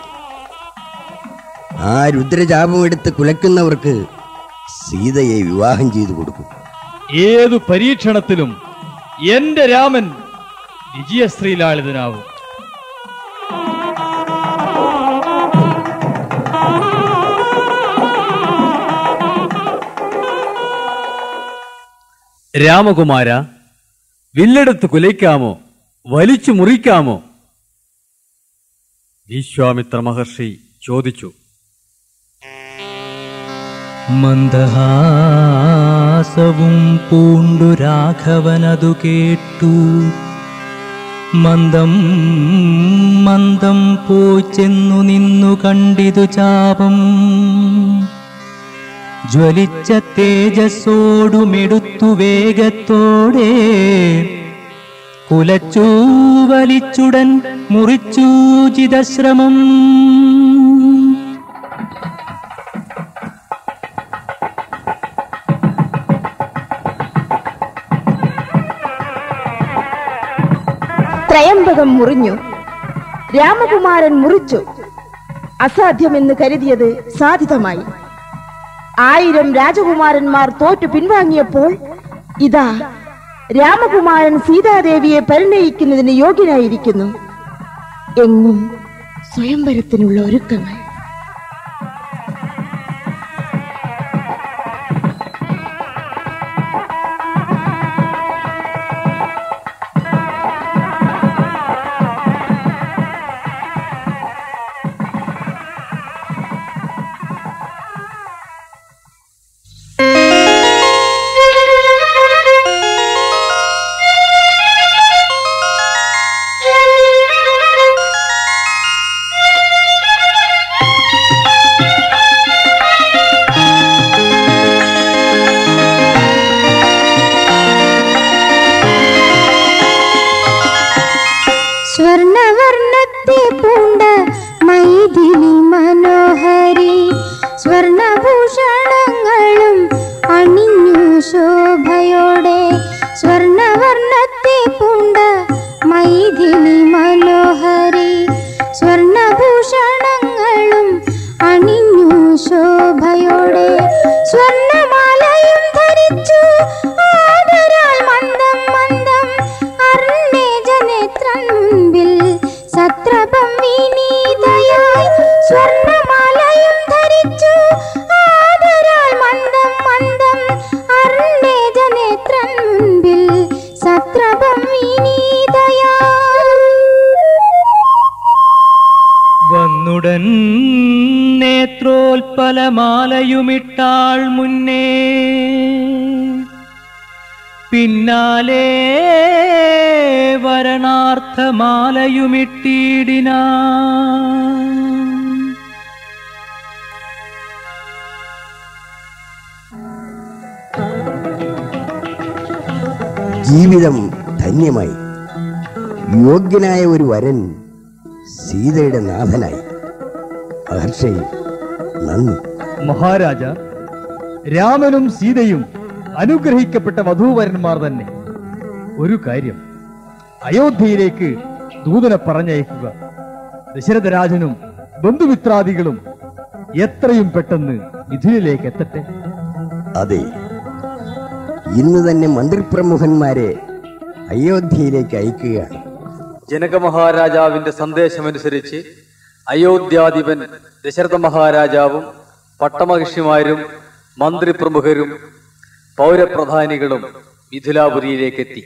ആ രുദ്രചാപം എടുത്ത് കുലക്കുന്നവർക്ക് സീതയെ വിവാഹം ചെയ്തു കൊടുക്കും ഏതു പരീക്ഷണത്തിലും എന്റെ രാമൻ വിജയശ്രീലാളിതനാവും രാമകുമാര വില്ലെടുത്ത് കുലയ്ക്കാമോ വലിച്ചു മുറിക്കാമോ വിശ്വാമിത്ര മഹർഷി ചോദിച്ചു മന്ദഹാസവും പൂണ്ടു രാഘവനതു കേട്ടു മന്ദം മന്ദം പോയി ചെന്നു നിന്നു കണ്ടിതു ചാപം ജ്വലിച്ച തേജസ്സോടുമെടുത്തു വേഗത്തോടെ കുലച്ചു വലിച്ചുടൻ മുറിച്ചു ചിതശ്രമം ത്രയംബകം മുറിഞ്ഞു രാമകുമാരൻ മുറിച്ചു അസാധ്യമെന്ന് കരുതിയത് സാധിതമായി ആയിരം രാജകുമാരന്മാർ തോറ്റു പിൻവാങ്ങിയപ്പോൾ ഇതാ രാമകുമാരൻ സീതാദേവിയെ പരിണയിക്കുന്നതിന് യോഗ്യനായിരിക്കുന്നു എങ്ങും സ്വയംവരത്തിനുള്ള ഒരുക്കങ്ങൾ സ്വർണവർണ്ണത്തെ പൂണ്ട മൈഥിലി മനോഹരി സ്വർണഭൂഷണങ്ങളും അണിഞ്ഞു ശോഭയോടെ സ്വർണവർണ്ണത്തെ പൂണ്ട മൈഥിലി മനോഹരി സ്വർണഭൂഷണങ്ങളും അണിഞ്ഞു ശോഭയോടെ സ്വർണമാലയും ധരിച്ചു ആദരാൽ മന്ദം മന്ദം അർണേജനേത്രൻപിൽ സത്രപം വിനീതയായി സ്വർണമാലയും ധരിച്ചു ആദരാൽ മന്ദം മന്ദം അർണേജനേത്രൻപിൽ സത്രപം വിനീതയായി വന്നുടൻ നേത്രോൽപലമാലയുമിട്ടാൾ മുന്നേ പിന്നാലെ വരണാർത്ഥമാലയുമിട്ടിടിന ജീവിതം ധന്യമായി യോഗ്യനായ ഒരു വരൻ സീതയുടെ നാഥനായി മഹർഷി നന്ദി മഹാരാജ രാമനും സീതയും അനുഗ്രഹിക്കപ്പെട്ട വധൂവരന്മാർ തന്നെ ഒരു കാര്യം അയോധ്യയിലേക്ക് ദൂതനെ പറഞ്ഞയക്കുക ദശരഥരാജനും ബന്ധുമിത്രാദികളും എത്രയും പെട്ടെന്ന് മിഥുനിലേക്ക് എത്തട്ടെ അതെ ഇന്ന് തന്നെ മന്ത്രിപ്രമുഖന്മാരെ അയോധ്യയിലേക്ക് അയക്കുകയാണ് ജനകമഹാരാജാവിന്റെ സന്ദേശമനുസരിച്ച് അയോധ്യാധിപൻ ദശരഥ മഹാരാജാവും പട്ടമഹിഷിമാരും മന്ത്രിപ്രമുഖരും പൗരപ്രധാനികളും മിഥിലാപുരിയിലേക്കെത്തി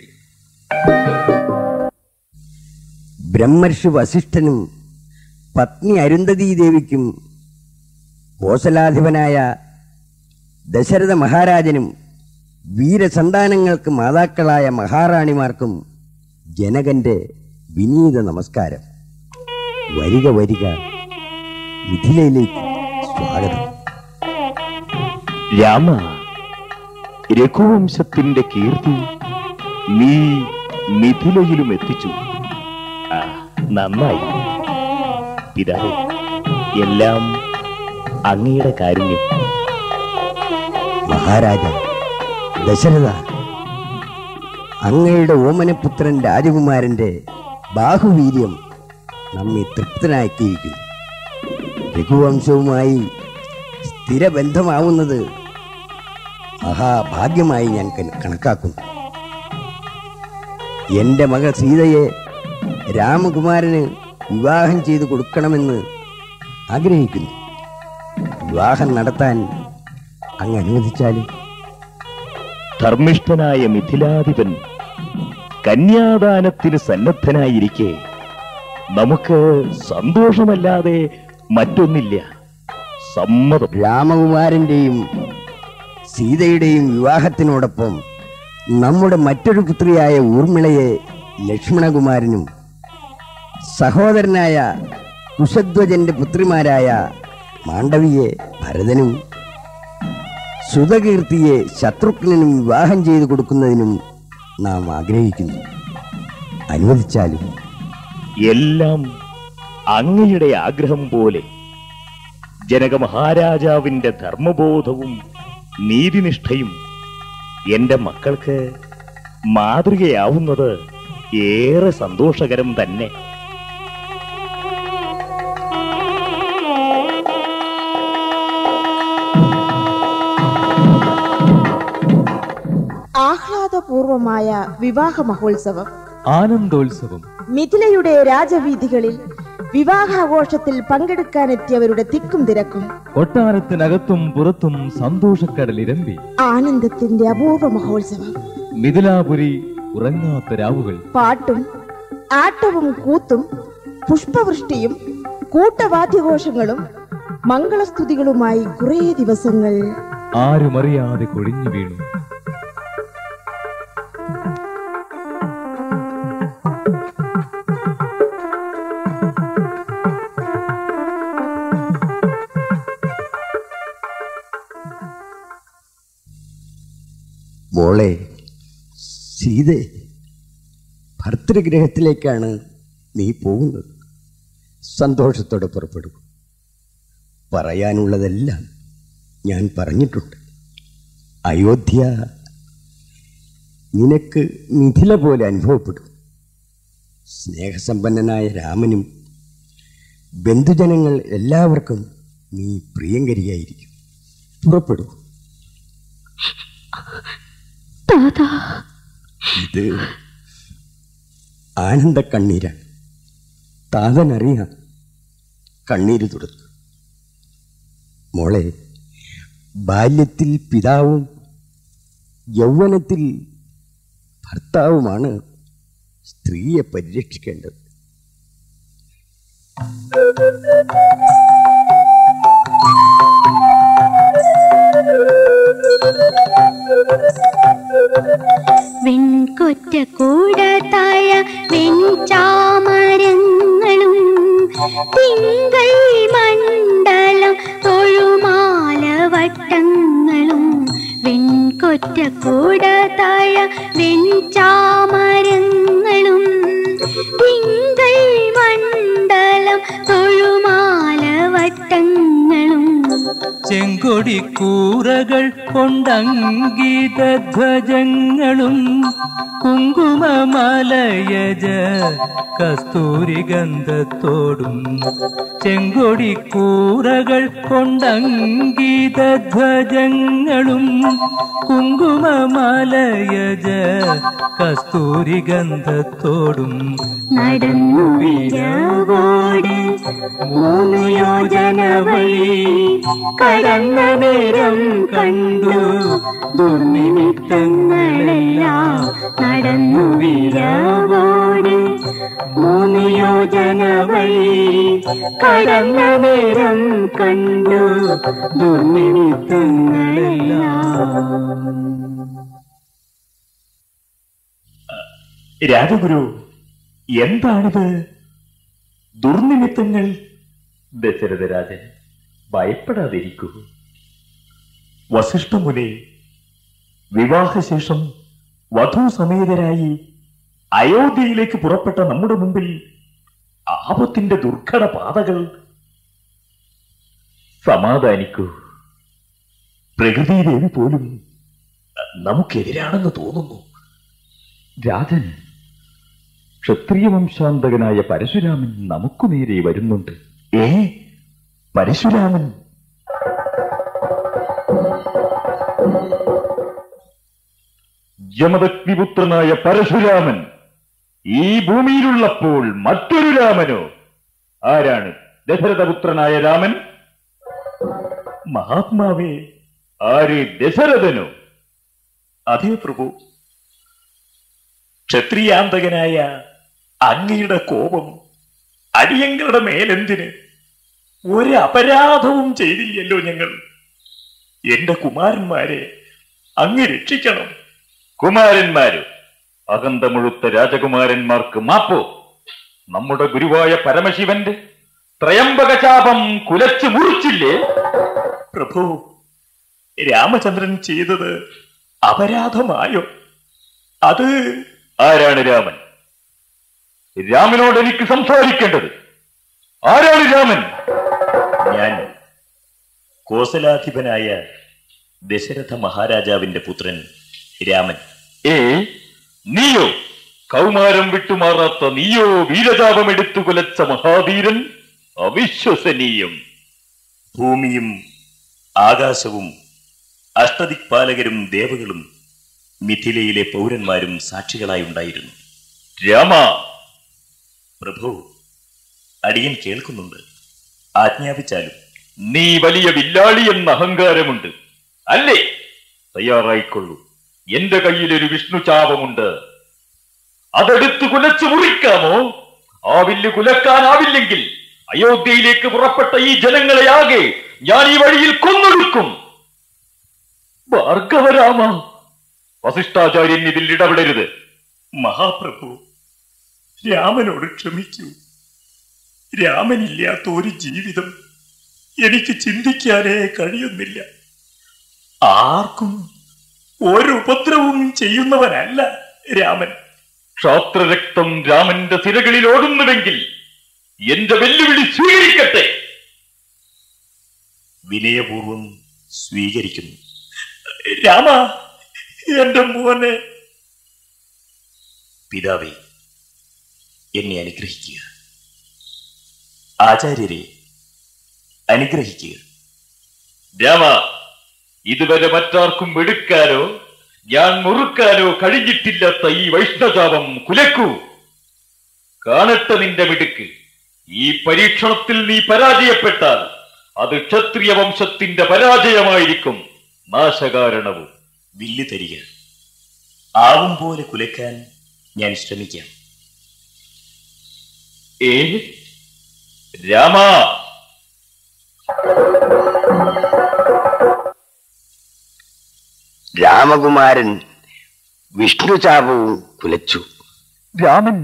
ബ്രഹ്മർഷി വസിഷ്ഠനും പത്നി അരുന്ധതീ ദേവിക്കും കോസലാധിപനായ ദശരഥ മഹാരാജനും വീരസന്താനങ്ങൾക്ക് മാതാക്കളായ മഹാറാണിമാർക്കും ജനകന്റെ വിനീത നമസ്കാരം വരിക വരിക മിഥിലയിലേക്ക് സ്വാഗതം രാമ രഘുവംശത്തിന്റെ കീർത്തി നീ മിഥിലയിലും എത്തിച്ചു ആ, നന്നായി പിതാവേ എല്ലാം അങ്ങയുടെ കാരുണ്യം മഹാരാജ ദശരഥ അങ്ങയുടെ ഓമനപുത്രൻ രാജകുമാരന്റെ ബാഹുവീര്യം നമ്മെ തൃപ്തനാക്കിയിരിക്കുന്നു രഘുവംശവുമായി സ്ഥിരബന്ധമാവുന്നത് മഹാഭാഗ്യമായി ഞാൻ കന- കണക്കാക്കുന്നു എന്റെ മകൾ സീതയെ രാമകുമാരന് വിവാഹം ചെയ്തു കൊടുക്കണമെന്ന് ആഗ്രഹിക്കുന്നു വിവാഹം നടത്താൻ അങ്ങ് അനുവദിച്ചാലും ധർമ്മിഷ്ഠനായ മിഥിലാധിപൻ കന്യാദാനത്തിന് സന്നദ്ധനായിരിക്കെ നമുക്ക് സന്തോഷമല്ലാതെ മറ്റൊന്നില്ല സമ്മതം രാമകുമാരന്റെയും സീതയുടെയും വിവാഹത്തിനോടൊപ്പം നമ്മുടെ മറ്റൊരു പുത്രിയായ ഊർമിളയെ ലക്ഷ്മണകുമാരനും സഹോദരനായ കുശധ്വജന്റെ പുത്രിമാരായ മാണ്ഡവിയെ ഭരതനും സുതകീർത്തിയെ ശത്രുഘ്നനും വിവാഹം ചെയ്തു കൊടുക്കുന്നതിനും നാം ആഗ്രഹിക്കുന്നു അനുവദിച്ചാലും എല്ലാം അങ്ങയുടെ ആഗ്രഹം പോലെ ജനക മഹാരാജാവിന്റെ ധർമ്മബോധവും നീതിനിഷ്ഠയും എന്റെ മക്കൾക്ക് മാതൃകയാവുന്നത് ഏറെ സന്തോഷകരം തന്നെ ആഹ്ലാദപൂർവമായ വിവാഹ മഹോത്സവം ആനന്ദോത്സവം മിഥിലയുടെ രാജവീഥികളിൽ വിവാഹാഘോഷത്തിൽ പങ്കെടുക്കാനെത്തിയവരുടെ തിക്കും തിരക്കും കൊട്ടാരത്തിനകത്തും പുറത്തും സന്തോഷക്കടലിരമ്പി ആനന്ദത്തിന്റെ അപൂർവ മഹോത്സവം മിഥിലാപുരി ഉറങ്ങാത്ത രാവുകൾ പാട്ടും ആട്ടവും കൂത്തും പുഷ്പവൃഷ്ടിയും കൂട്ടവാദ്യഘോഷങ്ങളും മംഗളസ്തുതികളുമായി കുറേ ദിവസങ്ങൾ ആരുമറിയാതെ കൊഴിഞ്ഞു വീണു മോളെ സീതെ ഭർത്തൃഗ്രഹത്തിലേക്കാണ് നീ പോകുന്നത് സന്തോഷത്തോടെ പുറപ്പെടൂ പറയാനുള്ളതെല്ലാം ഞാൻ പറഞ്ഞിട്ടുണ്ട് അയോധ്യ നിനക്ക് മിഥില പോലെ അനുഭവപ്പെടും സ്നേഹസമ്പന്നനായ രാമനും ബന്ധുജനങ്ങൾ എല്ലാവർക്കും നീ പ്രിയങ്കരിയായിരിക്കും പുറപ്പെടൂ ഇത് ആനന്ദ കണ്ണീരാണ് താതനറിയാം കണ്ണീര് തുടർന്നു മോളെ ബാല്യത്തിൽ പിതാവും യൗവനത്തിൽ ഭർത്താവുമാണ് സ്ത്രീയെ പരിരക്ഷിക്കേണ്ടത് വെൺകൊറ്റ കൂടത്തായ വെൺചാമരങ്ങളും തിങ്കൾ മണ്ഡലം തൊഴുമാല വട്ടങ്ങളും വെൺകൊറ്റ കൂടത്തായ വെൺചാമരങ്ങളും തിങ്കൾ മണ്ഡലം തൊഴുമാല വട്ടങ്ങളും ചെങ്കൊടി കൂറകൾ കൊണ്ടങ്കീതധ്വജങ്ങളും കുങ്കുമമലയജ കസ്തൂരി ഗന്ധത്തോടും ചെങ്കൊടി കൂറകൾ കൊണ്ടങ്കീതധ്വജങ്ങളും കുങ്കുമമലയജ കസ്തൂരി ഗന്ധത്തോടും നടന്നു വിരവോട് മൂന്ന് യോജന വഴി കടന്ന നേരം കണ്ടു ദുർനിമിത്തങ്ങളെല്ലാം നടന്നു വിരവോട് മൂന്ന് യോജന വഴി കടന്ന നേരം കണ്ടു ദുർനിമിത്തങ്ങളെല്ലാം രാജഗുരു എന്താണിത് ദുർനിമിത്തങ്ങൾ ദശരഥരാജൻ ഭയപ്പെടാതിരിക്കൂ വസിഷ്ഠമുനെ വിവാഹശേഷം വധൂസമേതരായി അയോധ്യയിലേക്ക് പുറപ്പെട്ട നമ്മുടെ മുമ്പിൽ ആപത്തിന്റെ ദുർഘട പാതകൾ സമാധാനിക്കൂ പ്രകൃതിദേവി പോലും നമുക്കെതിരാണെന്ന് തോന്നുന്നു രാജൻ ക്ഷത്രിയ വംശാന്തകനായ പരശുരാമൻ നമുക്കു നേരെ വരുന്നുണ്ട് ഏ പരശുരാമൻ യമദഗ്നിപുത്രനായ പരശുരാമൻ ഈ ഭൂമിയിലുള്ളപ്പോൾ മറ്റൊരു രാമനോ ആരാണ് ദശരഥപുത്രനായ രാമൻ മഹാത്മാവേ ആര് ദശരഥനോ അതേ പ്രഭു ക്ഷത്രിയാന്തകനായ അങ്ങയുടെ കോപം അടിയങ്ങളുടെ മേലെന്തിന് ഒരു അപരാധവും ചെയ്തില്ലല്ലോ ഞങ്ങൾ എന്റെ കുമാരന്മാരെ അങ്ങ് രക്ഷിക്കണം കുമാരന്മാരോ അകന്ത മുഴുത്ത രാജകുമാരന്മാർക്ക് മാപ്പോ നമ്മുടെ ഗുരുവായ പരമശിവന്റെ ത്രയംബകചാപം കുലച്ചു മുറിച്ചില്ലേ പ്രഭു രാമചന്ദ്രൻ ചെയ്തത് അപരാധമായോ അത് ആരാണ് രാമൻ രാമനോട് എനിക്ക് സംസാരിക്കേണ്ടത് ആരാണ് രാമൻ ഞാൻ കോസലാധിപനായ ദശരഥ മഹാരാജാവിന്റെ പുത്രൻ രാമൻ ഏ നീയോ കൗമാരം വിട്ടുമാറാത്ത നീയോ വീരജാപമെടുത്തു കുലച്ച മഹാവീരൻ അവിശ്വസനീയം ഭൂമിയും ആകാശവും അഷ്ടദിക്പാലകരും ദേവകളും മിഥിലയിലെ പൗരന്മാരും സാക്ഷികളായി ഉണ്ടായിരുന്നു രാമ പ്രഭു അടിയൻ കേൾക്കുന്നുണ്ട് ആജ്ഞാപിച്ചാലും നീ വലിയ വില്ലാളി എന്ന അഹങ്കാരമുണ്ട് അല്ലേ തയ്യാറായിക്കൊള്ളൂ എന്റെ കയ്യിൽ ഒരു വിഷ്ണു ചാപമുണ്ട് അതെടുത്ത് കുലച്ചു മുറിക്കാമോ ആ വില്ല് കുലക്കാനാവില്ലെങ്കിൽ അയോധ്യയിലേക്ക് പുറപ്പെട്ട ഈ ജനങ്ങളെ ആകെ ഞാൻ ഈ വഴിയിൽ കൊന്നൊടുക്കും ഭാർഗവരാമ വസിഷ്ഠാചാര്യൻ ഇതിൽ ഇടപെടരുത് മഹാപ്രഭു രാമനോട് ക്ഷമിക്കൂ രാമനില്ലാത്ത ഒരു ജീവിതം എനിക്ക് ചിന്തിക്കാനേ കഴിയുന്നില്ല ആർക്കും ഒരു ഉപദ്രവവും ചെയ്യുന്നവനല്ല രാമൻ ക്ഷാത്രരക്തം രാമന്റെ സിരകളിൽ ഓടുന്നുവെങ്കിൽ എന്റെ വെല്ലുവിളി സ്വീകരിക്കട്ടെ വിനയപൂർവം സ്വീകരിക്കുന്നു രാമ എന്റെ മോനെ പിതാവേ എന്നെ അനുഗ്രഹിക്കുക ആചാര്യരെ അനുഗ്രഹിക്കുക രാമ ഇതുവരെ മറ്റാർക്കും എടുക്കാനോ ഞാൻ മുറുക്കാനോ കഴിഞ്ഞിട്ടില്ലാത്ത ഈ വൈഷ്ണജാപം കുലക്കൂ കാണട്ടെ നിന്റെ മിടുക്ക് ഈ പരീക്ഷണത്തിൽ നീ പരാജയപ്പെട്ടാൽ അത് ക്ഷത്രിയ വംശത്തിന്റെ പരാജയമായിരിക്കും നാശകാരണവും വില്ല് തരിക ആവും പോലെ കുലക്കാൻ ഞാൻ ശ്രമിക്കാം ഏ രാമ രാമകുമാരൻ വിഷ്ണുചാപവും കുലച്ചു രാമൻ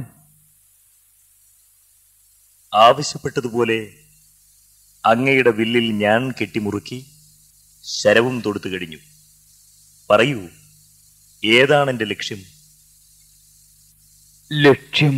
ആവശ്യപ്പെട്ടതുപോലെ അങ്ങയുടെ വില്ലിൽ ഞാൻ കെട്ടിമുറുക്കി ശരവും തൊടുത്തു കഴിഞ്ഞു പറയൂ ഏതാണ് എന്റെ ലക്ഷ്യം ലക്ഷ്യം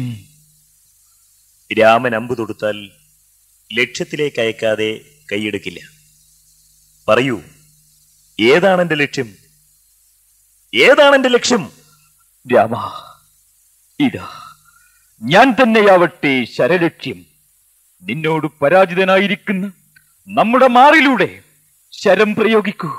രാമൻ അമ്പ് തൊടുത്താൽ ലക്ഷ്യത്തിലേക്ക് അയക്കാതെ കൈയെടുക്കില്ല പറയൂ ഏതാണ് എന്റെ ലക്ഷ്യം ഏതാണ് എന്റെ ലക്ഷ്യം രാമ ഇതാ ഞാൻ തന്നെയാവട്ടെ ശരലക്ഷ്യം നിന്നോട് പരാജിതനായിരിക്കുന്ന നമ്മുടെ മാറിലൂടെ ശരം പ്രയോഗിക്കൂ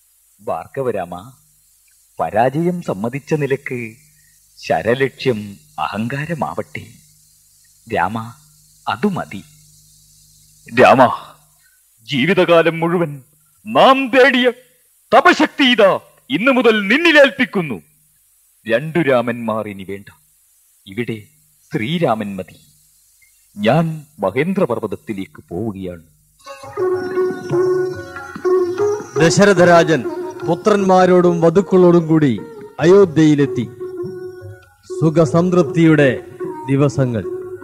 ഭാർഗവരാമ പരാജയം സമ്മതിച്ച നിലക്ക് ശരലക്ഷ്യം അഹങ്കാരമാവട്ടെ രാമ അതു മതി രാമ ജീവിതകാലം മുഴുവൻ നാം തേടിയ തപശക്തി ഇതാ ഇന്നു മുതൽ നിന്നിലേൽപ്പിക്കുന്നു രണ്ടു രാമന്മാർ ഇനി വേണ്ട ഇവിടെ ശ്രീരാമൻ മതി ഞാൻ മഹേന്ദ്രപർവ്വതത്തിലേക്ക് പോവുകയാണ് ദശരഥരാജൻ പുത്രന്മാരോടും വധുക്കളോടും കൂടി അയോധ്യയിലെത്തി സുഖസംതൃപ്തിയുടെ ദിവസങ്ങൾ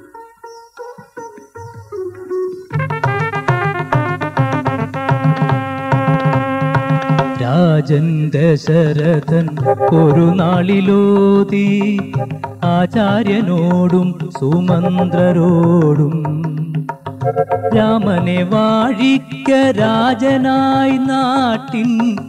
രാജൻ ദശരഥൻ ഒരു നാളിലോതി ആചാര്യനോടും സുമന്ത്രരോടും രാമനെ വാഴിക്ക രാജനായി നാട്ടിൻ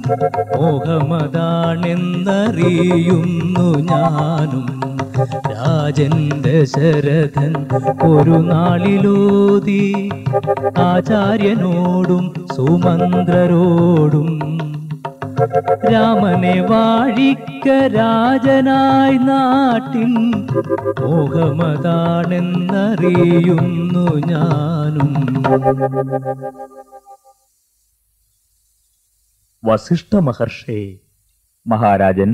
മോഹമതാണെന്നറിയുന്നു ഞാനും രാജൻ ദശരഥൻ ഒരു നാളിലോതി ആചാര്യനോടും സുമന്ത്രരോടും രാമനെ വാഴിക്ക രാജനായി നാട്ടിൻ മോഹമതാണെന്നറിയുന്നു ഞാനും വസിഷ്ഠ മഹർഷേ മഹാരാജൻ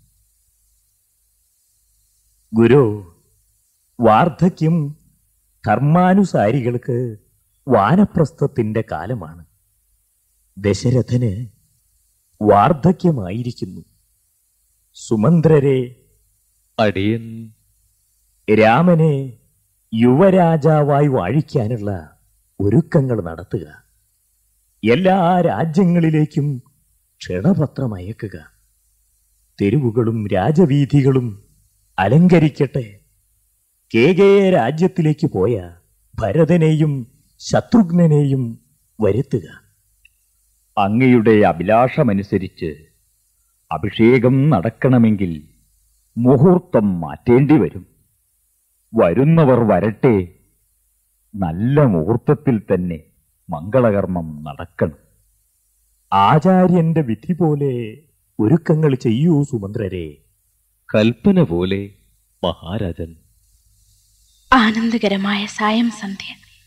ഗുരു വാർദ്ധക്യം കർമാനുസാരികൾക്ക് വാനപ്രസ്ഥത്തിന്റെ കാലമാണ് ദശരഥന് വാർദ്ധക്യമായിരിക്കുന്നു സുമന്ത്രരെ അടിയൻ രാമനെ യുവരാജാവായി വാഴിക്കാനുള്ള ഒരുക്കങ്ങൾ നടത്തുക എല്ലാ രാജ്യങ്ങളിലേക്കും ക്ഷണപത്രം അയക്കുക തെരുവുകളും രാജവീഥികളും അലങ്കരിക്കട്ടെ കേകയ രാജ്യത്തിലേക്ക് പോയ ഭരതനെയും ശത്രുഘ്നെയും വരുത്തുക അങ്ങയുടെ അഭിലാഷമനുസരിച്ച് അഭിഷേകം നടക്കണമെങ്കിൽ മുഹൂർത്തം മാറ്റേണ്ടി വരും വരുന്നവർ വരട്ടെ നല്ല മുഹൂർത്തത്തിൽ തന്നെ മംഗളകർമ്മം നടക്കണം ആചാര്യന്റെ വിധി പോലെ ഒരുക്കങ്ങൾ ചെയ്യൂ സുമന്ത്രരെ കൽപ്പന പോലെ മഹാരാജൻ ആനന്ദകരമായ സായം സന്ധ്യ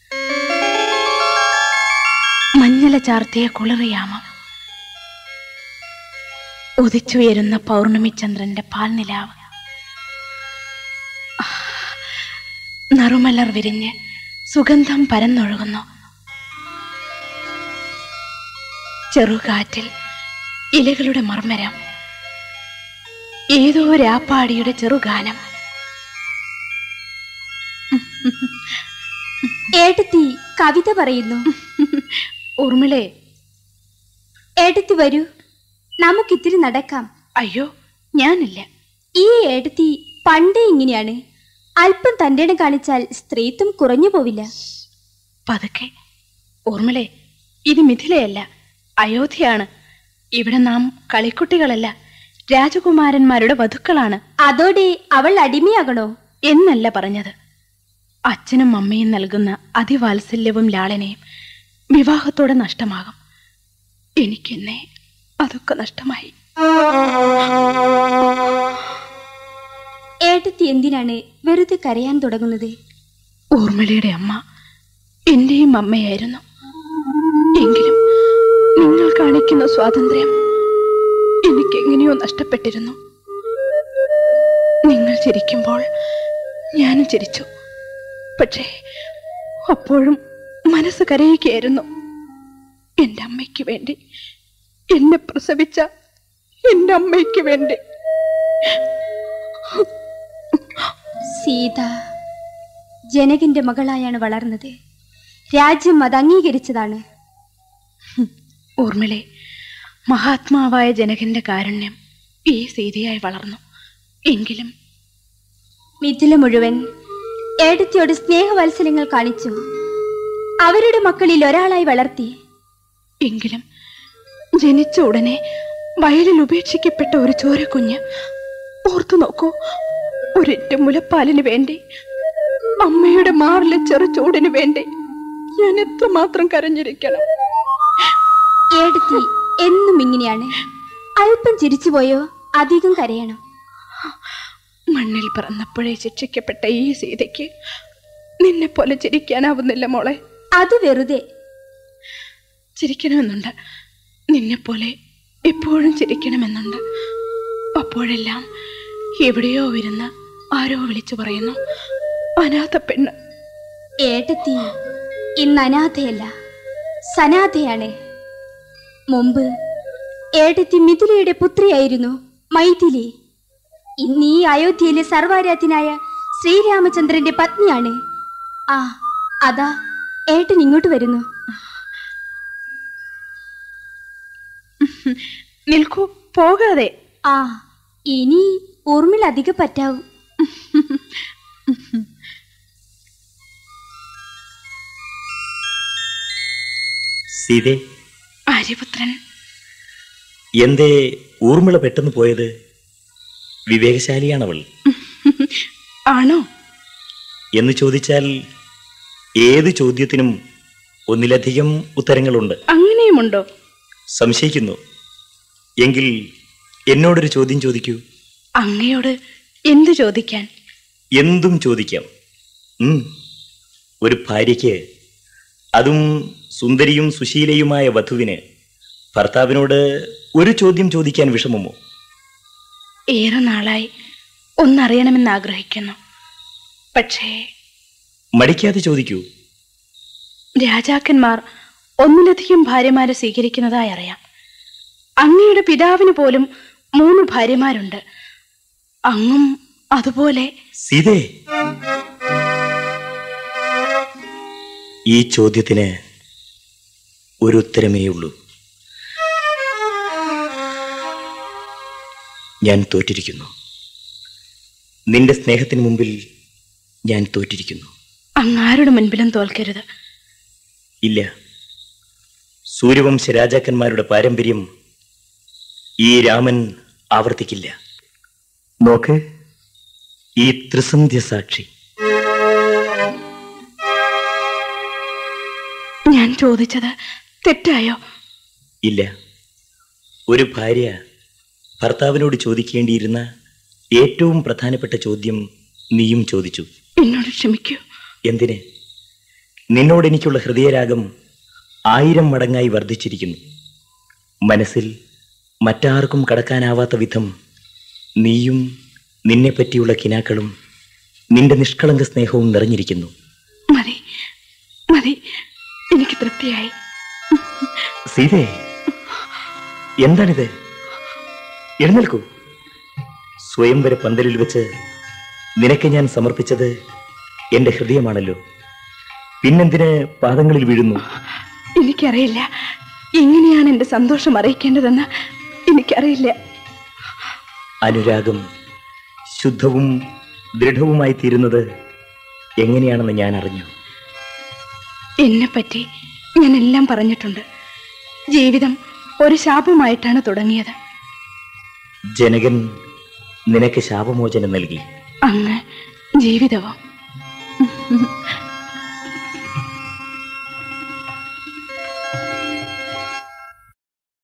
മഞ്ഞല ചാർത്തിയ കുളിറിയാമം ഉദിച്ചുയരുന്ന പൗർണമി ചന്ദ്രന്റെ പാൽനിലാവ് നറുമലർ വിരിഞ്ഞ് സുഗന്ധം പരന്നൊഴുകുന്നു ചെറുകാറ്റിൽ ഇലകളുടെ മർമ്മരം ഏതോ രാപ്പാടിയുടെ ചെറുഗാനം ഏട്ടത്തി കവിത പറയുന്നു ഊർമിളേ ഏട്ടത്തി വരൂ നമുക്കിത്തിരി നടക്കാം അയ്യോ ഞാനില്ല ഈ ഏട്ടത്തി പണ്ടേ ഇങ്ങനെയാണ് അല്പം തന്റെ ഇടം കാണിച്ചാൽ സ്ത്രീത്വം കുറഞ്ഞു പോവില്ല പതുക്കെ ഊർമിളെ ഇത് മിഥിലയല്ല അയോധ്യയാണ് ഇവിടെ നാം കളിക്കുട്ടികളല്ല രാജകുമാരന്മാരുടെ വധുക്കളാണ് അതോടെ അവൾ അടിമയാകണോ എന്നല്ല പറഞ്ഞത് അച്ഛനും അമ്മയും നൽകുന്ന അതിവാത്സല്യവും ലാളനയും വിവാഹത്തോടെ നഷ്ടമാകും എനിക്കെന്നെ അതൊക്കെ നഷ്ടമായി ഏട്ടത്തി എന്തിനാണ് വെറുതെ കരയാൻ തുടങ്ങുന്നത് ഊർമിളയുടെ അമ്മ എന്റെയും അമ്മയായിരുന്നു എങ്കിലും നിങ്ങൾ കാണിക്കുന്ന സ്വാതന്ത്ര്യം എനിക്കെങ്ങനെയോ നഷ്ടപ്പെട്ടിരുന്നു നിങ്ങൾ ചിരിക്കുമ്പോൾ ഞാനും ചിരിച്ചു പക്ഷേ അപ്പോഴും മനസ്സ് കരയുകയായിരുന്നു എന്റെ അമ്മയ്ക്ക് വേണ്ടി എന്നെ പ്രസവിച്ച എന്റെ അമ്മയ്ക്ക് വേണ്ടി സീത ജനകന്റെ മകളായാണ് വളർന്നത് രാജ്യം അത് അംഗീകരിച്ചതാണ് ഊർമിളെ മഹാത്മാവായ ജനകന്റെ കാരുണ്യം ഈ സീതയായി വളർന്നു എങ്കിലും മിഥില മുഴുവൻ ഏടത്തിയോട് സ്നേഹവാത്സല്യങ്ങൾ കാണിച്ചു അവരുടെ മക്കളിൽ ഒരാളായി വളർത്തി എങ്കിലും ജനിച്ച ഉടനെ വയലിൽ ഉപേക്ഷിക്കപ്പെട്ട ഒരു ചോരക്കുഞ്ഞ് ഓർത്തു നോക്കൂ ഒരൊറ്റ മുലപ്പാലിന് വേണ്ടി അമ്മയുടെ മാറിലെ ചെറു ചൂടിന് വേണ്ടി ഞാൻ എത്രമാത്രം കരഞ്ഞിരിക്കണം ഏടത്തി എന്നും ഇങ്ങനെയാണ് അല്പം ചിരിച്ചുപോയോ അധികം കരയണം മണ്ണിൽ പിറന്നപ്പോഴേ ശിക്ഷിക്കപ്പെട്ട ഈ സീതയ്ക്ക് നിന്നെ പോലെ ചിരിക്കാനാവുന്നില്ല മോളെ അത് വെറുതെ ചിരിക്കണമെന്നുണ്ട് നിന്നെപ്പോലെ എപ്പോഴും ചിരിക്കണമെന്നുണ്ട് അപ്പോഴെല്ലാം എവിടെയോ ഇരുന്ന് ആരോ വിളിച്ചു പറയുന്നു അനാഥ പെണ്ണ് ഏട്ടത്തി ഇന്ന് അനാഥയല്ല സനാഥയാണ് മുമ്പ് ഏട്ടത്തി മിഥിലയുടെ പുത്രിയായിരുന്നു മൈഥിലി ഇന്ന് ഈ അയോധ്യയിലെ സർവാരാധ്യനായ ശ്രീരാമചന്ദ്രന്റെ പത്നിയാണ് ആ അതാ ഏട്ടൻ ഇങ്ങോട്ട് വരുന്നു നിൽക്കൂ പോകാതെ ആ ഇനി ഊർമിള അധികം പറ്റാവും സീതേ ആര്യപുത്രൻ എന്തേ ഊർമിള പെട്ടെന്ന് പോയത് വിവേകശാലിയാണവൾ ആണോ എന്ന് ചോദിച്ചാൽ ഏത് ചോദ്യത്തിനും ഒന്നിലധികം ഉത്തരങ്ങളുണ്ട് അങ്ങനെയുമുണ്ടോ സംശയിക്കുന്നു എങ്കിൽ എന്നോടൊരു ചോദ്യം ചോദിക്കൂ അങ്ങയോട് എന്തു ചോദിക്കാൻ എന്തും ചോദിക്കാം ഉം. ഒരു ഭാര്യയ്ക്ക് അതും സുന്ദരിയും സുശീലയുമായ വധുവിന് ഭർത്താവിനോട് ഒരു ചോദ്യം ചോദിക്കാൻ വിഷമമോ ഏറെ നാളായി ഒന്നറിയണമെന്ന് ആഗ്രഹിക്കുന്നു പക്ഷേ മടിക്കാതെ ചോദിക്കൂ രാജാക്കന്മാർ ഒന്നിലധികം ഭാര്യമാരെ സ്വീകരിക്കുന്നതായി അറിയാം അങ്ങയുടെ പിതാവിന് പോലും മൂന്ന് ഭാര്യമാരുണ്ട് അങ്ങും അതുപോലെ സീതേ ഈ ചോദ്യത്തിന് ഒരു ഉത്തരമേ ഉള്ളൂ ഞാൻ തോറ്റിരിക്കുന്നു നിന്റെ സ്നേഹത്തിന് മുമ്പിൽ ഞാൻ തോറ്റിരിക്കുന്നു അങ്ങാരുടെ മുൻപിലും തോൽക്കരുത് ഇല്ല സൂര്യവംശ രാജാക്കന്മാരുടെ പാരമ്പര്യം ഈ രാമൻ ആവർത്തിക്കില്ല നോക്ക് ഈ ത്രിസന്ധ്യ സാക്ഷി ഞാൻ ചോദിച്ചത് തെറ്റായോ ഇല്ല ഒരു ഭാര്യ ഭർത്താവിനോട് ചോദിക്കേണ്ടിയിരുന്ന ഏറ്റവും പ്രധാനപ്പെട്ട ചോദ്യം നീയും ചോദിച്ചു എന്നോട് ക്ഷമിക്കൂ എന്തിന് നിന്നോട് എനിക്കുള്ള ഹൃദയരാഗം ആയിരം മടങ്ങായി വർദ്ധിച്ചിരിക്കുന്നു മനസ്സിൽ മറ്റാർക്കും കടക്കാനാവാത്ത വിധം നീയും നിന്നെ പറ്റിയുള്ള കിനാക്കളും നിന്റെ നിഷ്കളങ്ക സ്നേഹവും നിറഞ്ഞിരിക്കുന്നു മതി മതി എനിക്ക് തൃപ്തിയായി സീതേ എന്താണിത് എഴുന്നേൽക്കൂ സ്വയംവര പന്തലിൽ വെച്ച് നിനക്ക് ഞാൻ സമർപ്പിച്ചത് എന്റെ ഹൃദയമാണല്ലോ പിന്നെന്തിന് പാദങ്ങളിൽ വീഴുന്നു എനിക്കറിയില്ല എങ്ങനെയാണ് എന്റെ സന്തോഷം അറിയിക്കേണ്ടതെന്ന് എനിക്കറിയില്ല അനുരാഗം ശുദ്ധവും ദൃഢവുമായി തീരുന്നത് എങ്ങനെയാണെന്ന് ഞാൻ അറിഞ്ഞു എന്നെപ്പറ്റി ഞാൻ എല്ലാം പറഞ്ഞിട്ടുണ്ട് ജീവിതം ഒരു ശാപമായിട്ടാണ് തുടങ്ങിയത് ജനകൻ നിനക്ക് ശാപമോചനം നൽകി അങ്ങ് ജീവിതവും